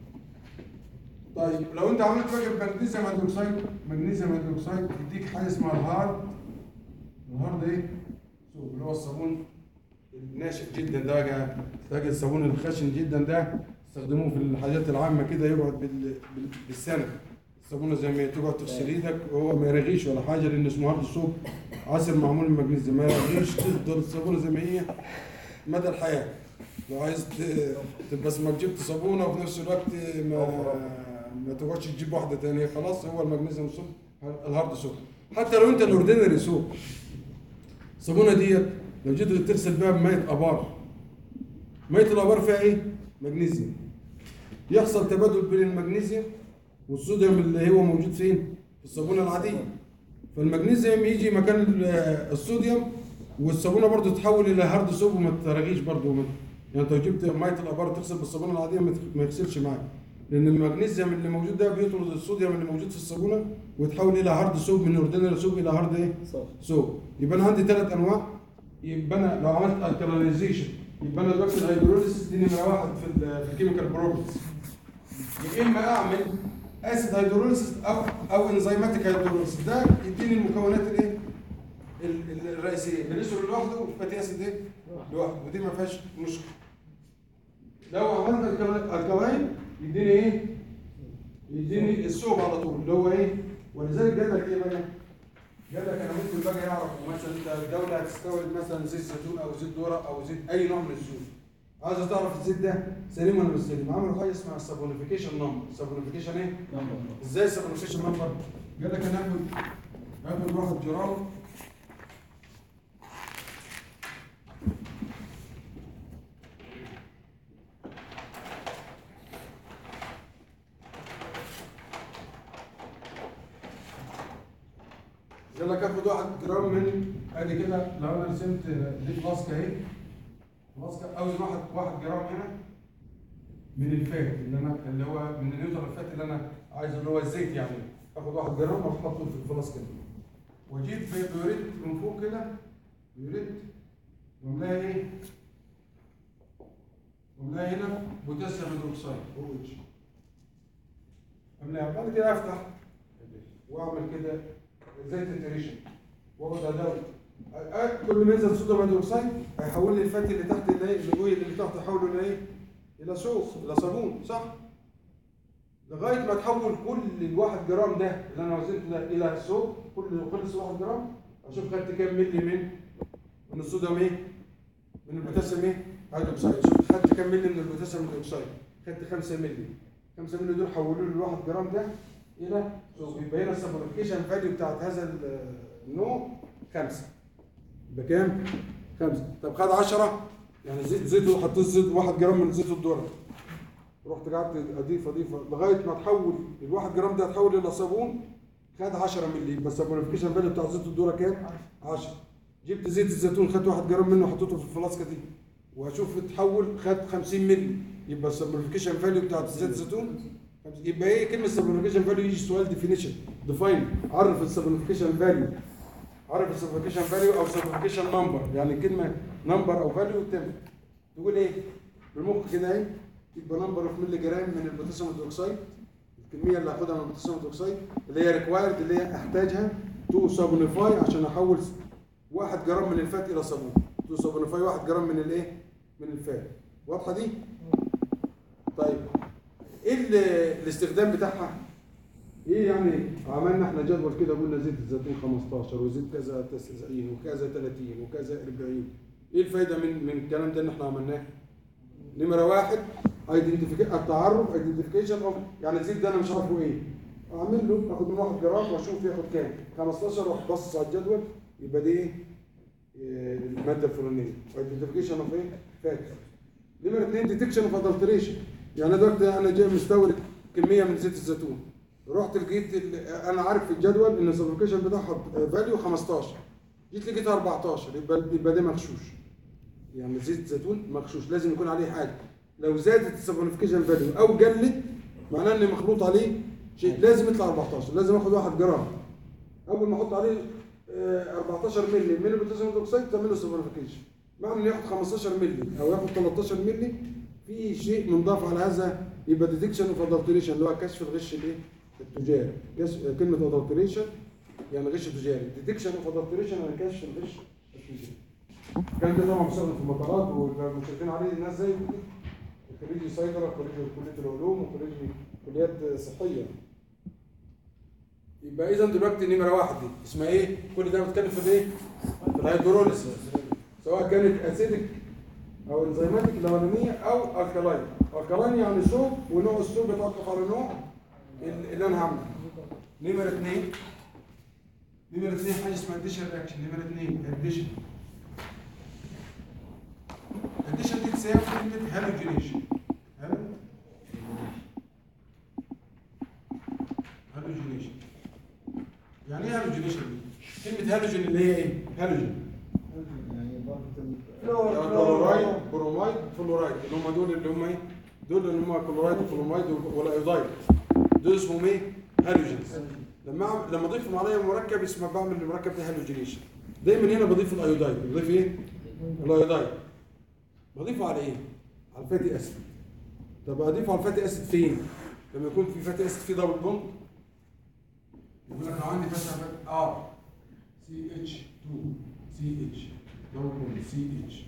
طيب لو انت عملت بقى مغنيسيوم هيدروكسيد مغنيسيوم هيدروكسيد يديك حاجه اسمها الهارد الهارد ايه سوق اللي هو الصابون الناشف جدا ده بقى تلاقي الصابون الخشن جدا ده استخدموه في الحاجات العامه كده يقعد بال... بال... بالسنه الصابونه زي ما هي تقعد تغسل ايدك وهو ما يرغيش ولا حاجه لان اسمه هارد سوب عسل معمول من مغنيسيوم ما يرغيش تفضل الصابونه زي ما هي مدى الحياه لو عايز ت- تبقى اسمك جبت صابونه وفي نفس الوقت ما ما تقعدش تجيب واحده ثانيه خلاص هو المغنيسيوم سوب الهارد سوب حتى لو انت الاوردينري سوب الصابونه ديت لو جيت تغسل بيها بميه ابار ميه الابار فيها ايه؟ مغنيسيوم يحصل تبادل بين المغنيسيوم والصوديوم اللي هو موجود فين؟ في الصابونه العاديه فالمغنيسيوم يجي مكان ال- الصوديوم والصابونه برضو تتحول الى هارد سوب وما ترغيش برضو ما- يعني انت لو جبت ميه الابار تغسل بالصابونه العاديه ما تخ- ما يغسلش معاك لان المغنيسيوم اللي موجود ده بيطرد الصوديوم اللي موجود في الصابونه ويتحول الى هارد سوب من اوردينري سوب الى هارد ايه؟ صح سو يبقى انا عندي ثلاث انواع يبقى انا لو عملت الكالينيزيشن يبقى انا دلوقتي الهيدروليسيس دي نمره واحد في ال في الكيميكال بروبرتيز يا اما اعمل اسيد هيدروليسيس او او انزيماتيك هيدروليسيس ده يديني المكونات الايه؟ ال- ال- الرئيسيه الجليسرول لوحده والفاتي اسيد ايه؟ لوحده ودي ما فيهاش مشكله لو عملت الكلا- الكلاين يديني ايه؟ يديني السوب على طول اللي هو ايه؟ ولذلك قال لك ايه بقى؟ قال لك انا ممكن بقى يعرف مثلا انت الدوله هتستورد مثلا زيت زيتون او زيت ذره او زيت اي نوع من الزيوت عايز تعرف الزيت ده سليم ولا مش سليم عملوا حاجه اسمها سابونيفيكيشن نمبر سابونيفيكيشن ايه؟ ازاي سابونيفيكيشن نمبر؟ قال لك انا اخد اخد واحد جرام قال لك اخد واحد جرام من ادي كده لو انا رسمت دي فلاسكه اهي فلاسكه اوزن واحد واحد جرام هنا من الفات اللي انا اللي هو من النيوترال الفات اللي انا عايزه اللي هو الزيت يعني اخد واحد جرام واحطه في الفلاسكه دي واجيب بيوريت من فوق كده بيوريت واملاها ايه؟ واملاها هنا بوتاسيوم هيدروكسيد او اتش املاها بعد كده افتح واعمل كده زي التريشن واخد ادوات كل ما ينزل صوديوم هيدروكسيد هيحول لي الفاتي اللي تحت اللي ايه اللي اللي تحت يحوله الى ايه؟ الى صوص الى صابون صح؟ لغايه ما تحول كل الواحد جرام ده اللي انا وزنته ده الى صوب كل خلص واحد جرام اشوف خدت كام ملي من من الصوديوم ايه؟ من البوتاسيوم ايه؟ هيدروكسيد شوف خدت كام ملي من البوتاسيوم هيدروكسيد خدت 5 ملي 5 ملي دول حولوا لي الواحد جرام ده الى صوب يبقى هنا السبوريفيكيشن فاليو بتاعت هذا ال- النوع خمسه يبقى كام؟ خمسه طب خد 10 يعني زيت زيت حطيت زيت 1 جرام من زيت الذره رحت قعدت اضيف اضيف لغايه ما تحول الواحد جرام ده تحول الى صابون خد 10 مللي يبقى السبوريفيكيشن فاليو بتاع زيت الذره كام؟ 10 جبت زيت الزيتون خدت 1 جرام منه وحطيته في الفلاسكه دي واشوف تحول خد 50 مللي يبقى السبوريفيكيشن فاليو بتاعت زيت الزيتون يبقى ايه كلمه سبوريفيكيشن فاليو يجي سؤال ديفينيشن ديفاين عرف السبوريفيكيشن فاليو عرف السبوريفيكيشن فاليو او سبوريفيكيشن نمبر يعني كلمه نمبر او فاليو تم تقول ايه بالمخ كده اهي يبقى نمبر اوف ملي جرام من البوتاسيوم هيدروكسيد الكميه اللي هاخدها من البوتاسيوم هيدروكسيد اللي هي ريكوايرد اللي هي احتاجها تو سابونيفاي عشان احول 1 جرام من الفات الى صابون تو سابونيفاي 1 جرام من الايه من الفات واضحه دي طيب ايه ال- الاستخدام بتاعها ايه يعني عملنا احنا جدول كده قلنا زيت الزيتون 15 وزيت كذا 90 وكذا 30 وكذا 40 ايه الفايده من من الكلام ده اللي احنا عملناه نمره واحد ايدنتيفيكيشن التعرف ايدنتيفيكيشن اوف يعني الزيت ده انا مش عارفه ايه اعمل له اخد من 1 جرام واشوف ياخد كام 15 واروح باصص على الجدول يبقى دي ايه إيه، الماده الفلانيه ايدنتيفيكيشن اوف ايه فات نمره اثنين ديتكشن اوف ادلتريشن يعني أنا دلوقتي انا جاي مستورد كميه من زيت الزيتون رحت لقيت ال- انا عارف في الجدول ان السبليكيشن بتاعها فاليو 15 جيت لقيتها 14 يبقى يبقى ده مغشوش يعني زيت زيتون مغشوش لازم يكون عليه حاجه لو زادت السبليكيشن فاليو او قلت معناه ان مخلوط عليه شيء لازم يطلع 14 لازم اخد 1 جرام اول ما احط عليه آه، 14 مللي من البوتاسيوم هيدروكسيد تعمل له سوبرفيكيشن معنى انه ياخد 15 مللي او ياخد 13 مللي في شيء منضاف على هذا يبقى ديتكشن اوف ادلتريشن اللي هو كشف الغش الايه؟ التجاري كشف- كلمه ادلتريشن يعني غش تجاري ديتكشن اوف ادلتريشن يعني كشف الغش التجاري كان ده طبعا مستخدم في المطارات والمشرفين عليه الناس زي خريجي صيدله خريجي كليه العلوم وخريجي كليات صحيه يبقى اذا دلوقتي نمره واحد دي اسمها ايه؟ كل ده بتكلم في الايه؟ في الهيدروليسيس سواء كانت اسيدك او انزيماتيك الاولانيه او الكلاين الكلاين يعني صوب ونوع الصوب بيتوقف على نوع ال- اللي انا هعمله نمره اثنين نمره اثنين حاجه اسمها اديشن رياكشن نمره اثنين اديشن اديشن دي تساوي كلمه هالوجينيشن هالوجينيشن يعني ايه هالوجينيشن دي؟ كلمه هالوجين اللي هي ايه؟ هالوجين يعني ضغط كلورايد برومايد فلورايد اللي هم دول اللي هم ايه؟ دول اللي هم كلورايد وفلورايد والايودايد دول اسمهم ايه؟ هالوجينز لما أعمل- لما اضيفهم عليا مركب اسمه بعمل المركب ده هالوجينيشن دايما هنا بضيف الايودايد بضيف ايه؟ الايودايد بضيفه على ايه؟ على الفاتي اسيد طب اضيفه على الفاتي اسيد فين؟ لما يكون في فاتي اسيد فيه دبل بوند يقول لك لو عندي فاتي ار سي اتش 2 سي اتش دبل بوند سي اتش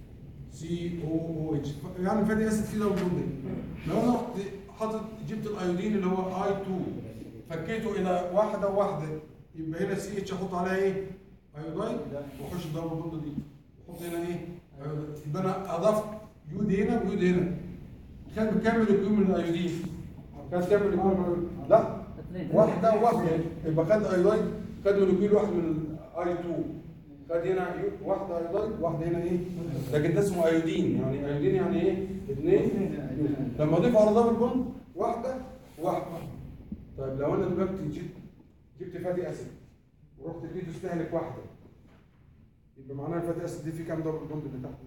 سي او او اتش يعني فاتي اسيد فيه دبل بوند لو انا رحت حاطط جبت الايودين اللي هو اي 2 فكيته الى واحده واحده يبقى هنا سي اتش احط عليها ايه؟ ايودايد واخش الدبل بوند دي واحط هنا ايه؟ ايودايد يبقى انا اضفت يود هنا ويود هنا كان بكامل الكيوم من الايودين كان كامل الكيوم من الأيودين. لا واحده واحده يبقى خد ايودايد خد مولكيول واحد من الاي 2 خد هنا يو- واحده ايودايد واحده هنا ايه لكن ده اسمه ايودين يعني ايودين يعني ايه اثنين لما اضيف على دبل بوند واحده واحده طيب لو انا دلوقتي جبت جبت فاتي اسيد ورحت اديته استهلك واحده يبقى معناها الفاتي اسيد دي في كام دبل بوند اللي تحت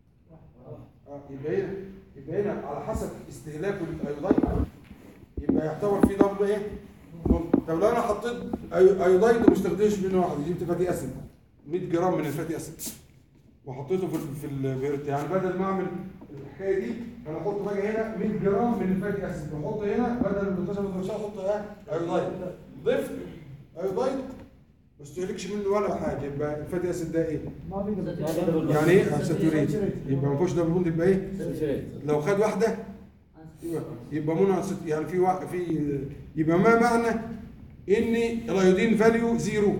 اه يبقى هنا يبقى هنا على حسب استهلاكه للايودايد يبقى يعتبر في دبل ايه؟ بوند. طب لو انا حطيت أي- ايودايد وما استخدمتش منه واحد جبت فاتي اسيد 100 جرام من الفاتي اسيد وحطيته في ال- في البيرت يعني بدل ما اعمل الحكايه دي انا احط بقى هنا 100 جرام من الفاتي اسيد واحط هنا بدل البوتاسيوم هيدروكسيد احط ايه؟ ايودايد ضفت ايودايد ما استهلكش منه ولا حاجه يبقى الفاتي اسيد ده ايه؟ ما في دبل يعني ايه؟ ساتوريت يبقى ما فيهوش دبل بوند يبقى ايه؟ لو خد واحده يبقى- يبقى منى ست- يعني في وا- في يبقى ما معنى ان الايودين فاليو زيرو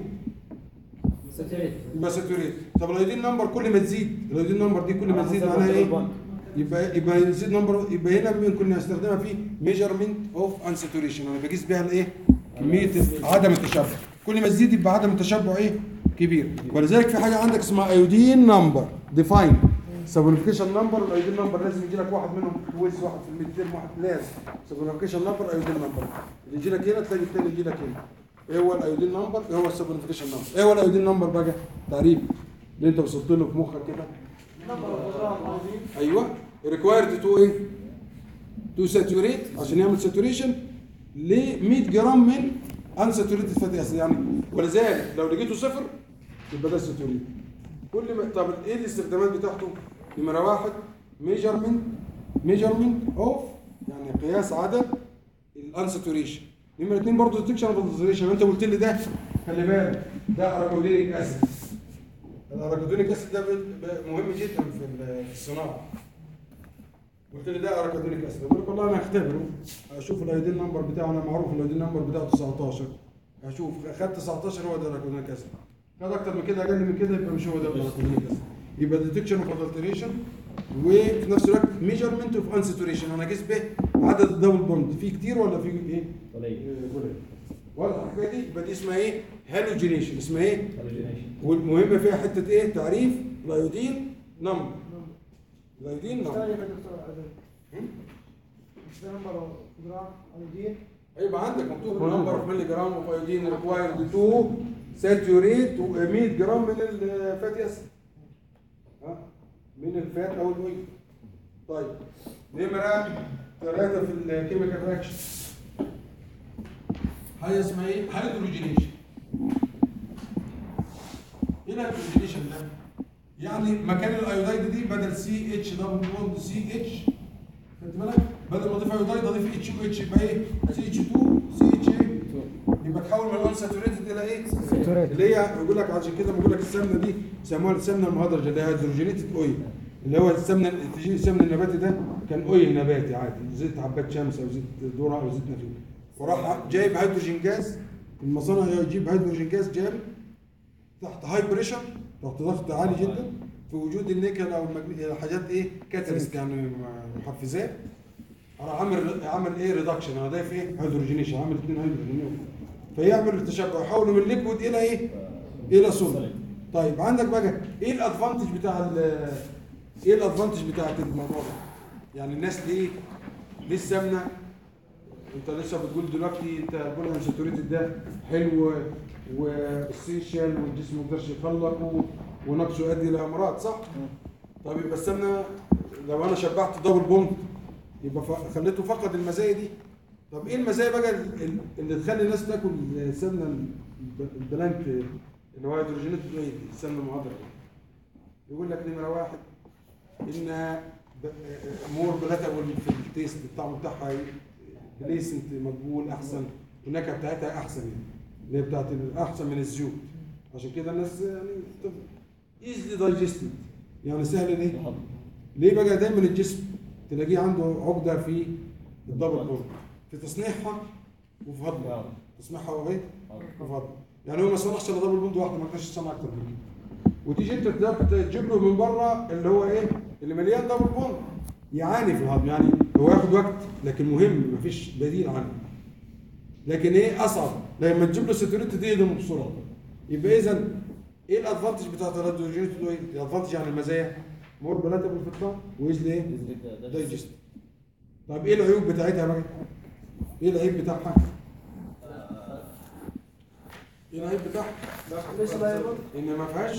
يبقى ساتوريت طب الايودين نمبر كل ما تزيد الايودين نمبر دي كل ما تزيد معناها ايه؟ يبقى يبقى يزيد نمبر يبقى هنا ممكن نستخدمها في ميجرمنت اوف انساتوريشن انا بقيس بيها الايه؟ كميه عدم التشبع كل ما تزيد يبقى عدم التشبع ايه؟ كبير ولذلك في حاجه عندك اسمها ايودين نمبر ديفاين سبونيفيكيشن نمبر والايودين نمبر لازم يجي لك واحد منهم كويس واحد في الميد واحد لازم سبونيفيكيشن نمبر ايودين نمبر اللي يجي لك هنا تلاقي الثاني يجي لك هنا ايه هو الايودين نمبر ايه هو السبونيفيكيشن نمبر ايه هو الايودين نمبر بقى تعريف اللي انت وصلت له في مخك كده ايوه ريكوايرد تو ايه تو ساتوريت عشان يعمل ساتوريشن ل 100 جرام من انساتوريتد فاتي اسيد يعني ولذلك لو لقيته صفر يبقى ده ساتوريت كل ما طب ايه الاستخدامات بتاعته نمره واحد ميجرمنت ميجرمنت اوف يعني قياس عدد الانساتوريشن نمره اثنين برضه ديتكشن اوف الانساتوريشن انت قلت لي ده خلي بالك ده اراكودينيك اسيد الاراكودينيك اسيد ده ب- ب- مهم جدا في ال- في الصناعه قلت لي ده اراكودينيك اسيد بقول لك والله انا هختبره اشوف الايودين نمبر بتاعه انا معروف الايودين نمبر بتاعه 19 اشوف خد 19 هو ده الاراكودينيك اسيد خد اكتر من كده اقل من كده يبقى مش هو ده الاراكودينيك اسيد يبقى ديتكشن اوف ادلتريشن وفي نفس الوقت ميجرمنت اوف انساتوريشن انا اقيس به عدد الدبل بوند في كتير ولا في ايه؟ قليل واضح الحكايه دي يبقى دي اسمها ايه؟ هالوجينيشن اسمها ايه؟ والمهم فيها حته ايه؟ تعريف الايودين نمبر الايودين نمبر ثانية يا دكتور عدل هم؟ ده نمبر جرام ايودين هيبقى عندك مكتوب نمبر اوف ملي جرام اوف ايودين ريكوايرد تو ساتوريت 100 جرام من الفاتي اسيد ها من الفات او الاويل طيب نمره ثلاثه في الكيميكال رياكشن حاجه اسمها ايه؟ هيدروجينيشن ايه الهيدروجينيشن ده؟ يعني مكان الايودايد دي بدل سي اتش دبل بوند سي اتش خدت بالك؟ بدل ما اضيف ايودايد اضيف اتش او اتش يبقى ايه؟ سي اتش 2 سي اتش ايه؟ يبقى تحول من الانساتوريتد الى ايه؟ Saturated. اللي هي بيقول لك عشان كده بيقول لك السمنه دي بيسموها السمنه المهدرجه اللي هي هيدروجينيتد اويل اللي هو السمنه تجي السمن النباتي ده كان اويل نباتي عادي زيت حبات شمس او زيت ذره او زيت نخيل وراح جايب هيدروجين جاز المصانع يجيب هيدروجين جاز جامد تحت هاي بريشر تحت ضغط عالي جدا في وجود النيكل او المجن... حاجات ايه كاتاليست يعني محفزات راح عامل عامل ايه ريدكشن انا ضايف ايه هيدروجينيشن عامل اثنين هيدروجين فيعمل تشبع يحوله من ليكويد الى ايه؟ الى سوليد طيب عندك بقى ايه الادفانتج بتاع ال- ايه الادفانتج بتاعت الموضوع ده؟ يعني الناس ليه ليه السمنه انت لسه بتقول دلوقتي انت البول انساتوريتد ده حلو واسينشال والجسم ما يقدرش يخلقه ونقصه يؤدي الى امراض صح؟ طب يبقى السمنه لو انا شبعت دبل بوند يبقى ف- خليته فقد المزايا دي طب ايه المزايا بقى ال- ال- اللي تخلي الناس تاكل السمنه الب- البلانت اللي هو هيدروجينات قليل السمنه المهدرجه يقول لك نمره واحد انها مور بلاتابل في التيست الطعم بتاعها بليسنت مقبول احسن والنكهه بتاعتها احسن يعني اللي هي بتاعت ال- احسن من الزيوت عشان كده الناس يعني ايزلي دايجستد يعني سهل ايه؟ ليه بقى دايما الجسم تلاقيه عنده عقده في الدبل بورد في تصنيعها وفي هضمها تصنيعها وايه؟ وفي هضمها يعني هو ما صنعش الا دبل بوند واحده ما قدرش يصنع اكتر من كده وتيجي انت تلاقي- تجيب له من بره اللي هو ايه؟ اللي مليان دبل بوند يعاني في الهضم يعني هو ياخد وقت لكن مهم مفيش بديل عنه لكن ايه اصعب لما تجيب له ساتوريت دي يهضم بسرعه يبقى اذا ايه الادفانتج بتاعت الهيدروجينيت ايه؟ الادفانتج يعني المزايا مور بلاتابل في الطعم وايزلي ايه؟ دايجست طب ايه العيوب بتاعتها بقى؟ ايه العيب بتاعها؟ ايه العيب بتاعها؟ ليش لا يبقى؟ ان ما فيهاش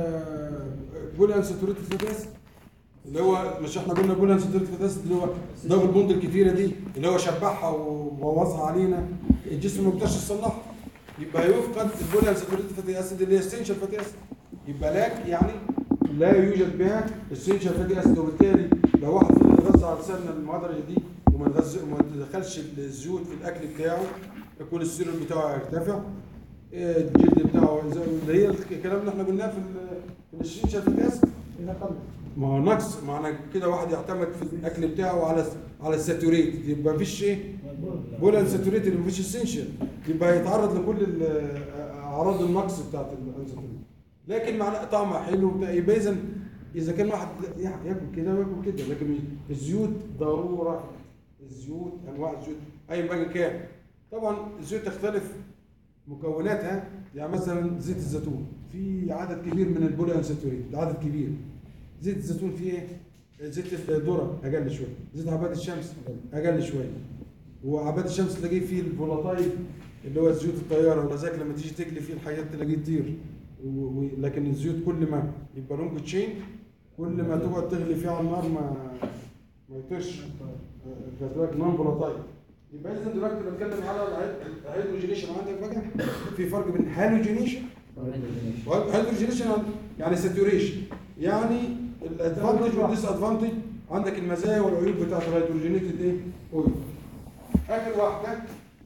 بول انساتوريتد فاتي اسيد اللي هو مش احنا قلنا بول انساتوريتد فاتي اسيد اللي هو دبل بوند الكتيره دي اللي هو شبعها وبوظها علينا الجسم ما بيقدرش يصلحها يبقى هيفقد البول انساتوريتد فاتي اسيد اللي هي اسينشال فاتي اسيد يبقى لا يعني لا يوجد بها اسينشال فاتي اسيد وبالتالي لو واحد فضل يغذى على السمنه المهدرجه دي وما يغذى وما يدخلش الزيوت في الاكل بتاعه الكوليسترول بتاعه هيرتفع الجلد بتاعه زي اللي هي الكلام اللي احنا قلناه في ال- في الشيشه في الناس إذا قل ما هو نقص معنى كده واحد يعتمد في الاكل بتاعه على على الساتوريت يبقى مفيش ايه بول ساتوريت مفيش اسينشال يبقى هيتعرض لكل ال- اعراض النقص بتاعت الانسولين لكن مع طعمها حلو وبتاع، يبقى اذا اذا كان واحد يا- ياكل كده وياكل كده لكن الزيوت ضروره الزيوت انواع الزيوت اي بقى كان طبعا الزيوت تختلف مكوناتها يعني مثلا زيت الزيتون في عدد كبير من البولي انساتوريت عدد كبير زيت الزيتون فيه ايه؟ زيت الذره اقل شويه زيت عباد الشمس اقل شويه وعباد الشمس تلاقيه فيه الفولاتايل اللي هو الزيوت الطياره ولا ذاك لما تيجي تقلي فيه الحاجات تلاقيه يطير و- و- لكن الزيوت كل ما يبقى لونج تشين كل ما تقعد تغلي فيه على النار ما ما يطيرش كذلك نون فولاتايل يبقى اذا دلوقتي بنتكلم على الهيدروجينيشن عندك بقى في فرق بين هالوجينيشن هيدروجينيشن يعني ساتوريشن يعني الادفانتج والديس ادفانتج عندك المزايا والعيوب بتاعت الهيدروجينيتد ايه؟ اويل اخر واحده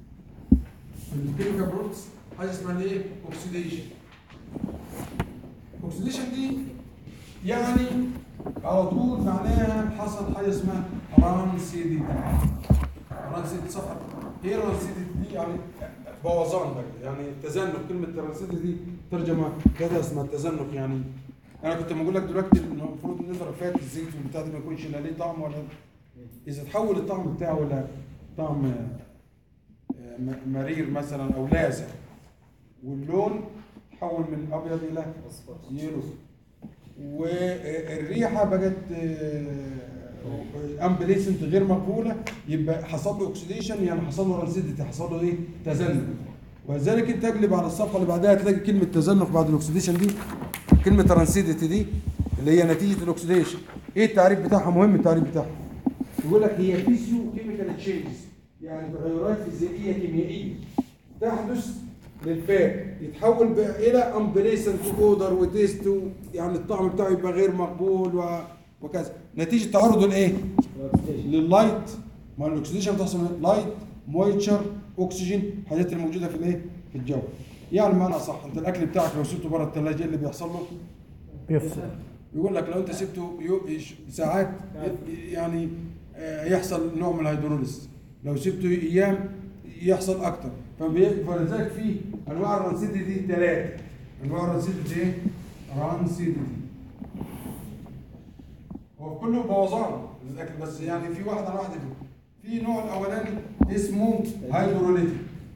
الكيميكال بروتس حاجه اسمها ايه؟ اوكسيديشن اوكسيديشن دي يعني على طول معناها حصل حاجه اسمها رانسيديتي رانسيديتي صفحه ايه رانسيديتي دي يعني بوظان بقى يعني تزنق كلمه رانسيديتي دي ترجمه كده اسمها التزنق يعني انا كنت بقول لك دلوقتي انه المفروض نضرب فات الزيت والبتاع ده ما يكونش لا ليه طعم ولا اذا تحول الطعم بتاعه الى طعم آه، م- مرير مثلا او لاذع واللون تحول من ابيض الى يلو والريحه بقت امبليسنت غير مقبوله يبقى حصل له اوكسيديشن يعني حصل له رانسيديتي حصل له ايه؟ تزنق ولذلك انت اقلب على الصفحه اللي بعدها تلاقي كلمه تزنق بعد الاكسيديشن دي كلمه رانسيديتي دي اللي هي نتيجه الاكسيديشن ايه التعريف بتاعها مهم التعريف بتاعها يقول لك هي فيزيو كيميكال تشينجز يعني تغيرات فيزيائيه كيميائيه تحدث للفات يتحول بقى الى امبريسنت اودر وتيست و- يعني الطعم بتاعه يبقى غير مقبول و... وكذا نتيجه تعرضه لايه؟ لللايت ما الاكسديشن بتحصل من لايت مويتشر اكسجين الحاجات الموجوده في الايه؟ في الجو يعني معنى صح انت الاكل بتاعك لو سبته بره الثلاجه ايه اللي بيحصل له؟ بيفصل يقول لك لو انت سبته يو- يش- ساعات ي- يعني آه، يحصل نوع من الهيدروليز لو سبته ايام يحصل اكتر فبي- فلذلك في انواع الرانسيديتي ثلاثه انواع الرانسيديتي ايه؟ رانسيديتي هو كله بوظان الاكل بس يعني في واحده واحده فيه في نوع الاولاني اسمه هيدروليتيك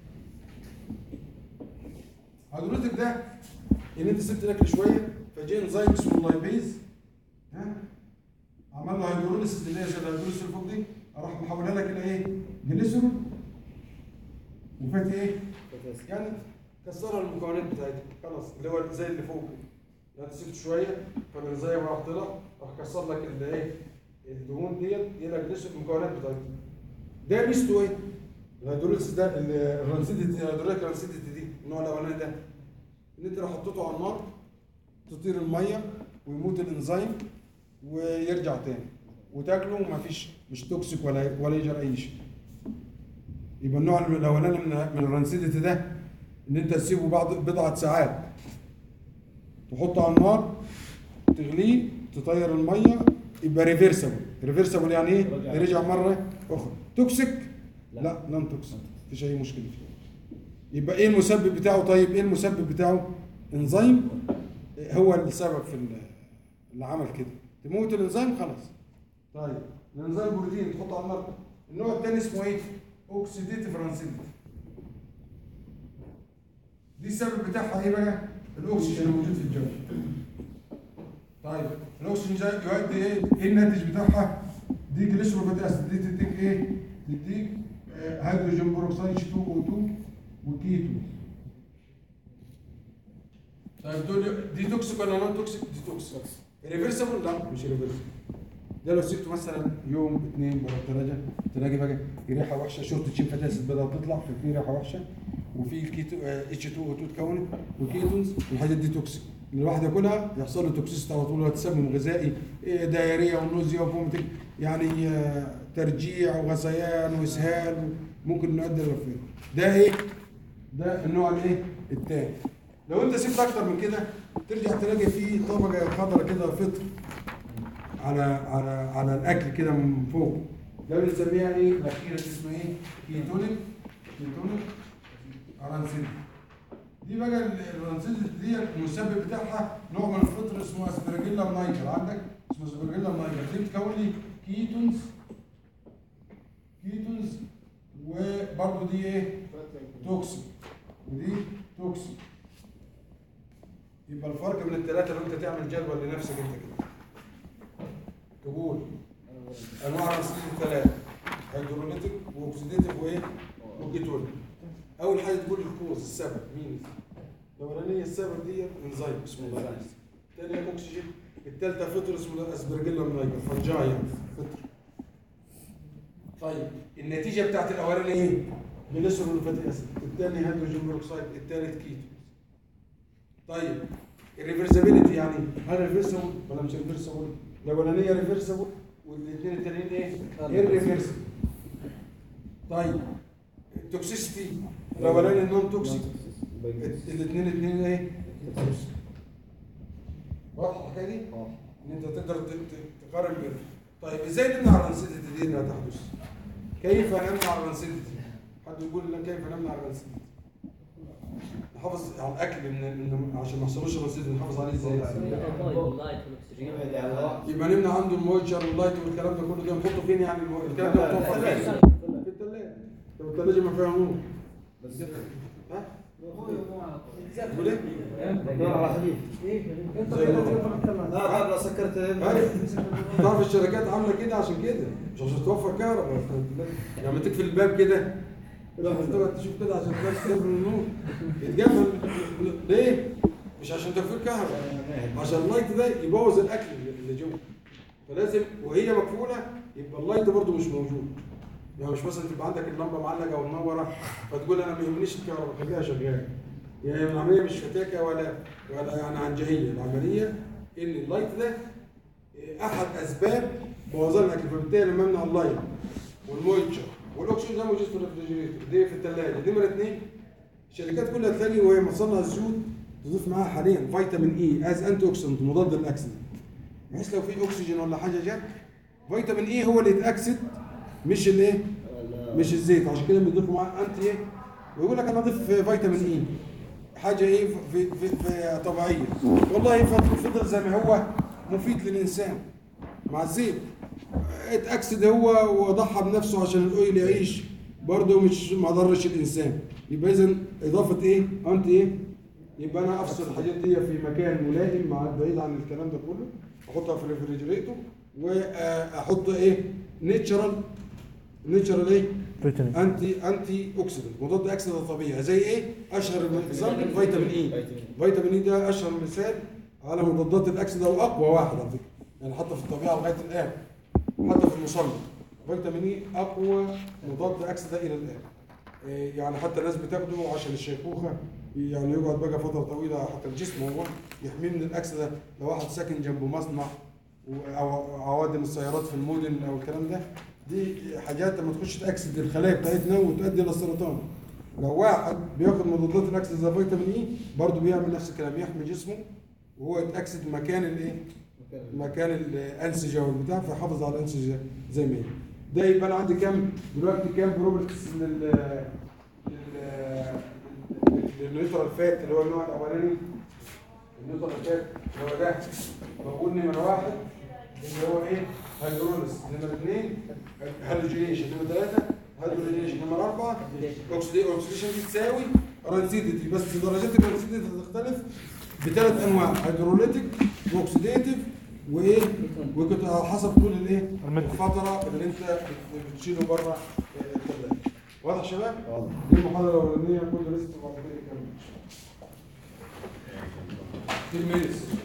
هيدروليتيك ده ان انت سبت الاكل شويه فجاء انزيم اسمه اللايبيز ها عمل له هيدروليسيس اللي هي زي الهيدروليسيس اللي فوق دي راح محولها لك الى ايه؟ جليسرول وفات ايه؟ يعني كسرها المكونات بتاعتها خلاص اللي هو زي اللي فوق كده يعني سبت شويه فالانزيم راح طلع راح كسر لك اللي ايه؟ الدهون ديت الى جليسرول المكونات بتاعتها ده ميزته ايه؟ الهيدروليسيس ده ال- الرانسيديتي الهيدروليك رانسيديتي دي النوع الاولاني ده ان انت لو حطيته على النار تطير الميه ويموت الانزيم ويرجع تاني وتاكله ومفيش مش توكسيك ولا ولا يجرى اي شيء يبقى النوع الاولاني من من الرانسيديتي ده ان انت تسيبه بعض بضعه ساعات تحطه على النار تغليه تطير الميه يبقى ريفرسبل ريفرسبل يعني ايه رجع. يرجع مره اخرى توكسيك لا نون توكسيك مفيش اي مشكله فيه يبقى ايه المسبب بتاعه طيب ايه المسبب بتاعه انزيم هو السبب في ال- اللي عمل كده تموت الانزيم خلاص طيب الانزيم بروتين تحطه على النار النوع الثاني اسمه ايه اوكسيديتيف رانسيديتي دي السبب بتاعها ايه بقى الاكسجين الموجود في الجو طيب الاكسجين ده يؤدي ايه ايه الناتج بتاعها دي جليسرول فاتي اسيد دي تديك ايه تديك آه، هيدروجين بروكسيد 2 او 2 وكيتو طيب دول دي توكسيك ولا نون توكسيك دي توكسيك ريفرسبل لا مش ريفرسبل ده لو سبته مثلا يوم اثنين بره الثلاجه تلاقي بقى ريحه وحشه شورت تشين فاتي اسيد بدات تطلع ففي ريحه وحشه وفي الكيتو اتش 2 او 2 اتكونت وكيتونز الحاجات دي توكسيك الواحد ياكلها يحصل له توكسيست على طول تسمم غذائي إيه، دايريه ونوزيا وفومتنج يعني آه، ترجيع وغثيان واسهال ممكن نؤدي للرفيق ده ايه؟ ده النوع الايه؟ الثاني لو انت سبت اكتر من كده ترجع تلاقي فيه طبقه خضراء كده فطر على على على الاكل كده من فوق ده بنسميها ايه؟ الاخيره دي اسمها ايه؟ كيتونيك كيتونيك ارانسيل دي بقى ال- الرانسيل دي المسبب بتاعها نوع من الفطر اسمه اسبرجيلا نايجر عندك اسمه اسبرجيلا نايجر دي بتكون لي كيتونز كيتونز وبرضه دي ايه؟ توكسيك ودي توكسيك يبقى الفرق بين الثلاثه لو انت تعمل جدول لنفسك انت كده تقول انواع الرصيد الثلاثه هيدروليتيك واوكسيديتيف وايه؟ وكيتونيك اول حاجه تقول الكوز السبب مين؟ الاولانيه السبب دي انزيم اسمه لايز الثانيه اكسجين الثالثه فطر اسمه اسبرجيلا نايجر فنجاي يعني فطر طيب النتيجه بتاعت الاولانيه ايه؟ جليسرول فاتي اسيد الثاني هيدروجين بروكسيد الثالث كيتو طيب الريفرسابيلتي يعني هل ريفرسبل ولا مش ريفرسبل؟ الاولانيه ريفرسبل والاثنين التانيين ايه؟ irreversible طيب التوكسيستي الاولاني النون توكسيك الاثنين الاثنين ايه؟ توكسيك واضحه الحكايه دي؟ ان انت تقدر ت- ت- تقارن بينهم طيب ازاي نمنع الرنسيدتي دي انها تحدث؟ كيف نمنع الرنسيدتي؟ حد يقول لنا كيف نمنع الرنسيدتي؟ نحافظ على الاكل من, من عشان ما يحصلوش الرنسيدتي نحافظ عليه ازاي؟ الضوء واللايت والاكسجين يبقى نمنع عنده المويتشر واللايت والكلام ده كله ده نحطه فين يعني المو- الكلام ده متوفر فين؟ في الثلاجه طب الثلاجه ما فيها نور ها؟ تقول ايه؟ دور على خفيف انت زي كده ما- تقدر تتكلم لا لا سكرت أيوة. تعرف الشركات عامله كده عشان كده مش عشان توفر كهرباء يعني لما تقفل الباب كده لما تقعد تشوف كده عشان الناس تقفل النور يتقفل ليه؟ مش عشان توفير كهرباء عشان اللايت ده يبوظ الاكل اللي جوه فلازم وهي مقفوله يبقى اللايت برضه مش موجود يعني مش مثلا تبقى عندك اللمبه معلقه ومنوره فتقول انا ما يهمنيش الكهرباء خليها شغاله يعني العمليه مش فتاكه ولا ولا يعني عنجهيه العمليه ان اللايت ده احد اسباب بوظان الاكل فبالتالي لما امنع اللايت والمويتشر والاكسجين ده موجود في الريفريجريتور دي في الثلاجه نمره اثنين الشركات كلها تلاقي وهي مصنع الزيوت تضيف معاها حاليا فيتامين اي از انتي اوكسيدنت مضاد للاكسده بحيث لو في اكسجين ولا حاجه جت فيتامين اي هو اللي يتاكسد مش الايه مش الزيت عشان كده بيضيفوا معاه انتي ايه ويقول لك انا اضيف فيتامين اي حاجه ايه في, في, في طبيعيه والله فضل فضل زي ما هو مفيد للانسان مع الزيت اتاكسد هو وضحى بنفسه عشان الاويل يعيش برضه مش ما ضرش الانسان يبقى اذا اضافه ايه انتي ايه يبقى انا افصل الحاجات دي في مكان ملائم مع بعيد عن الكلام ده كله احطها في الريفريجريتور واحط ايه نيتشرال نيتشرال ايه فيتامين انتي انتي اوكسيدنت مضاد اكسده طبيعي زي ايه اشهر مثال فيتامين اي فيتامين اي ده اشهر مثال على مضادات الاكسده واقوى واحد على فكره يعني حتى في الطبيعه لغايه الان حتى في المصنع فيتامين اي اقوى مضاد اكسده الى الان إيه يعني حتى الناس بتاخده عشان الشيخوخه يعني يقعد بقى فتره طويله حتى الجسم هو يحميه من الاكسده لو واحد ساكن جنب مصنع و- او عوادم السيارات في المدن او الكلام ده دي حاجات لما تخش تاكسد الخلايا بتاعتنا وتؤدي الى السرطان لو واحد بياخد مضادات الاكسده زي فيتامين اي برضه بيعمل نفس الكلام يحمي جسمه وهو يتاكسد مكان الايه مكان الانسجه والبتاع فيحافظ على الانسجه زي ما هي ده يبقى انا عندي كام دلوقتي كام بروبرتيز لل لل للنيوترال فات اللي هو النوع الاولاني النيوترال فات اللي هو ده بقول نمره واحد اللي هو ايه هيدروليس نمره اثنين هالوجينيشن نمره ثلاثه هيدروجينيشن نمره اربعه اوكسيديشن اوكسيديشن دي تساوي رانسيديتي بس درجات الرانسيديتي هتختلف بثلاث انواع هيدروليتيك واوكسيديتيف وايه وكنت على حسب طول الايه المدة. الفتره اللي انت بت- بتشيله بره الثلاجه واضح يا شباب؟ واضح. دي المحاضره الاولانيه كل ريست وبعد كده نكمل 10 minutes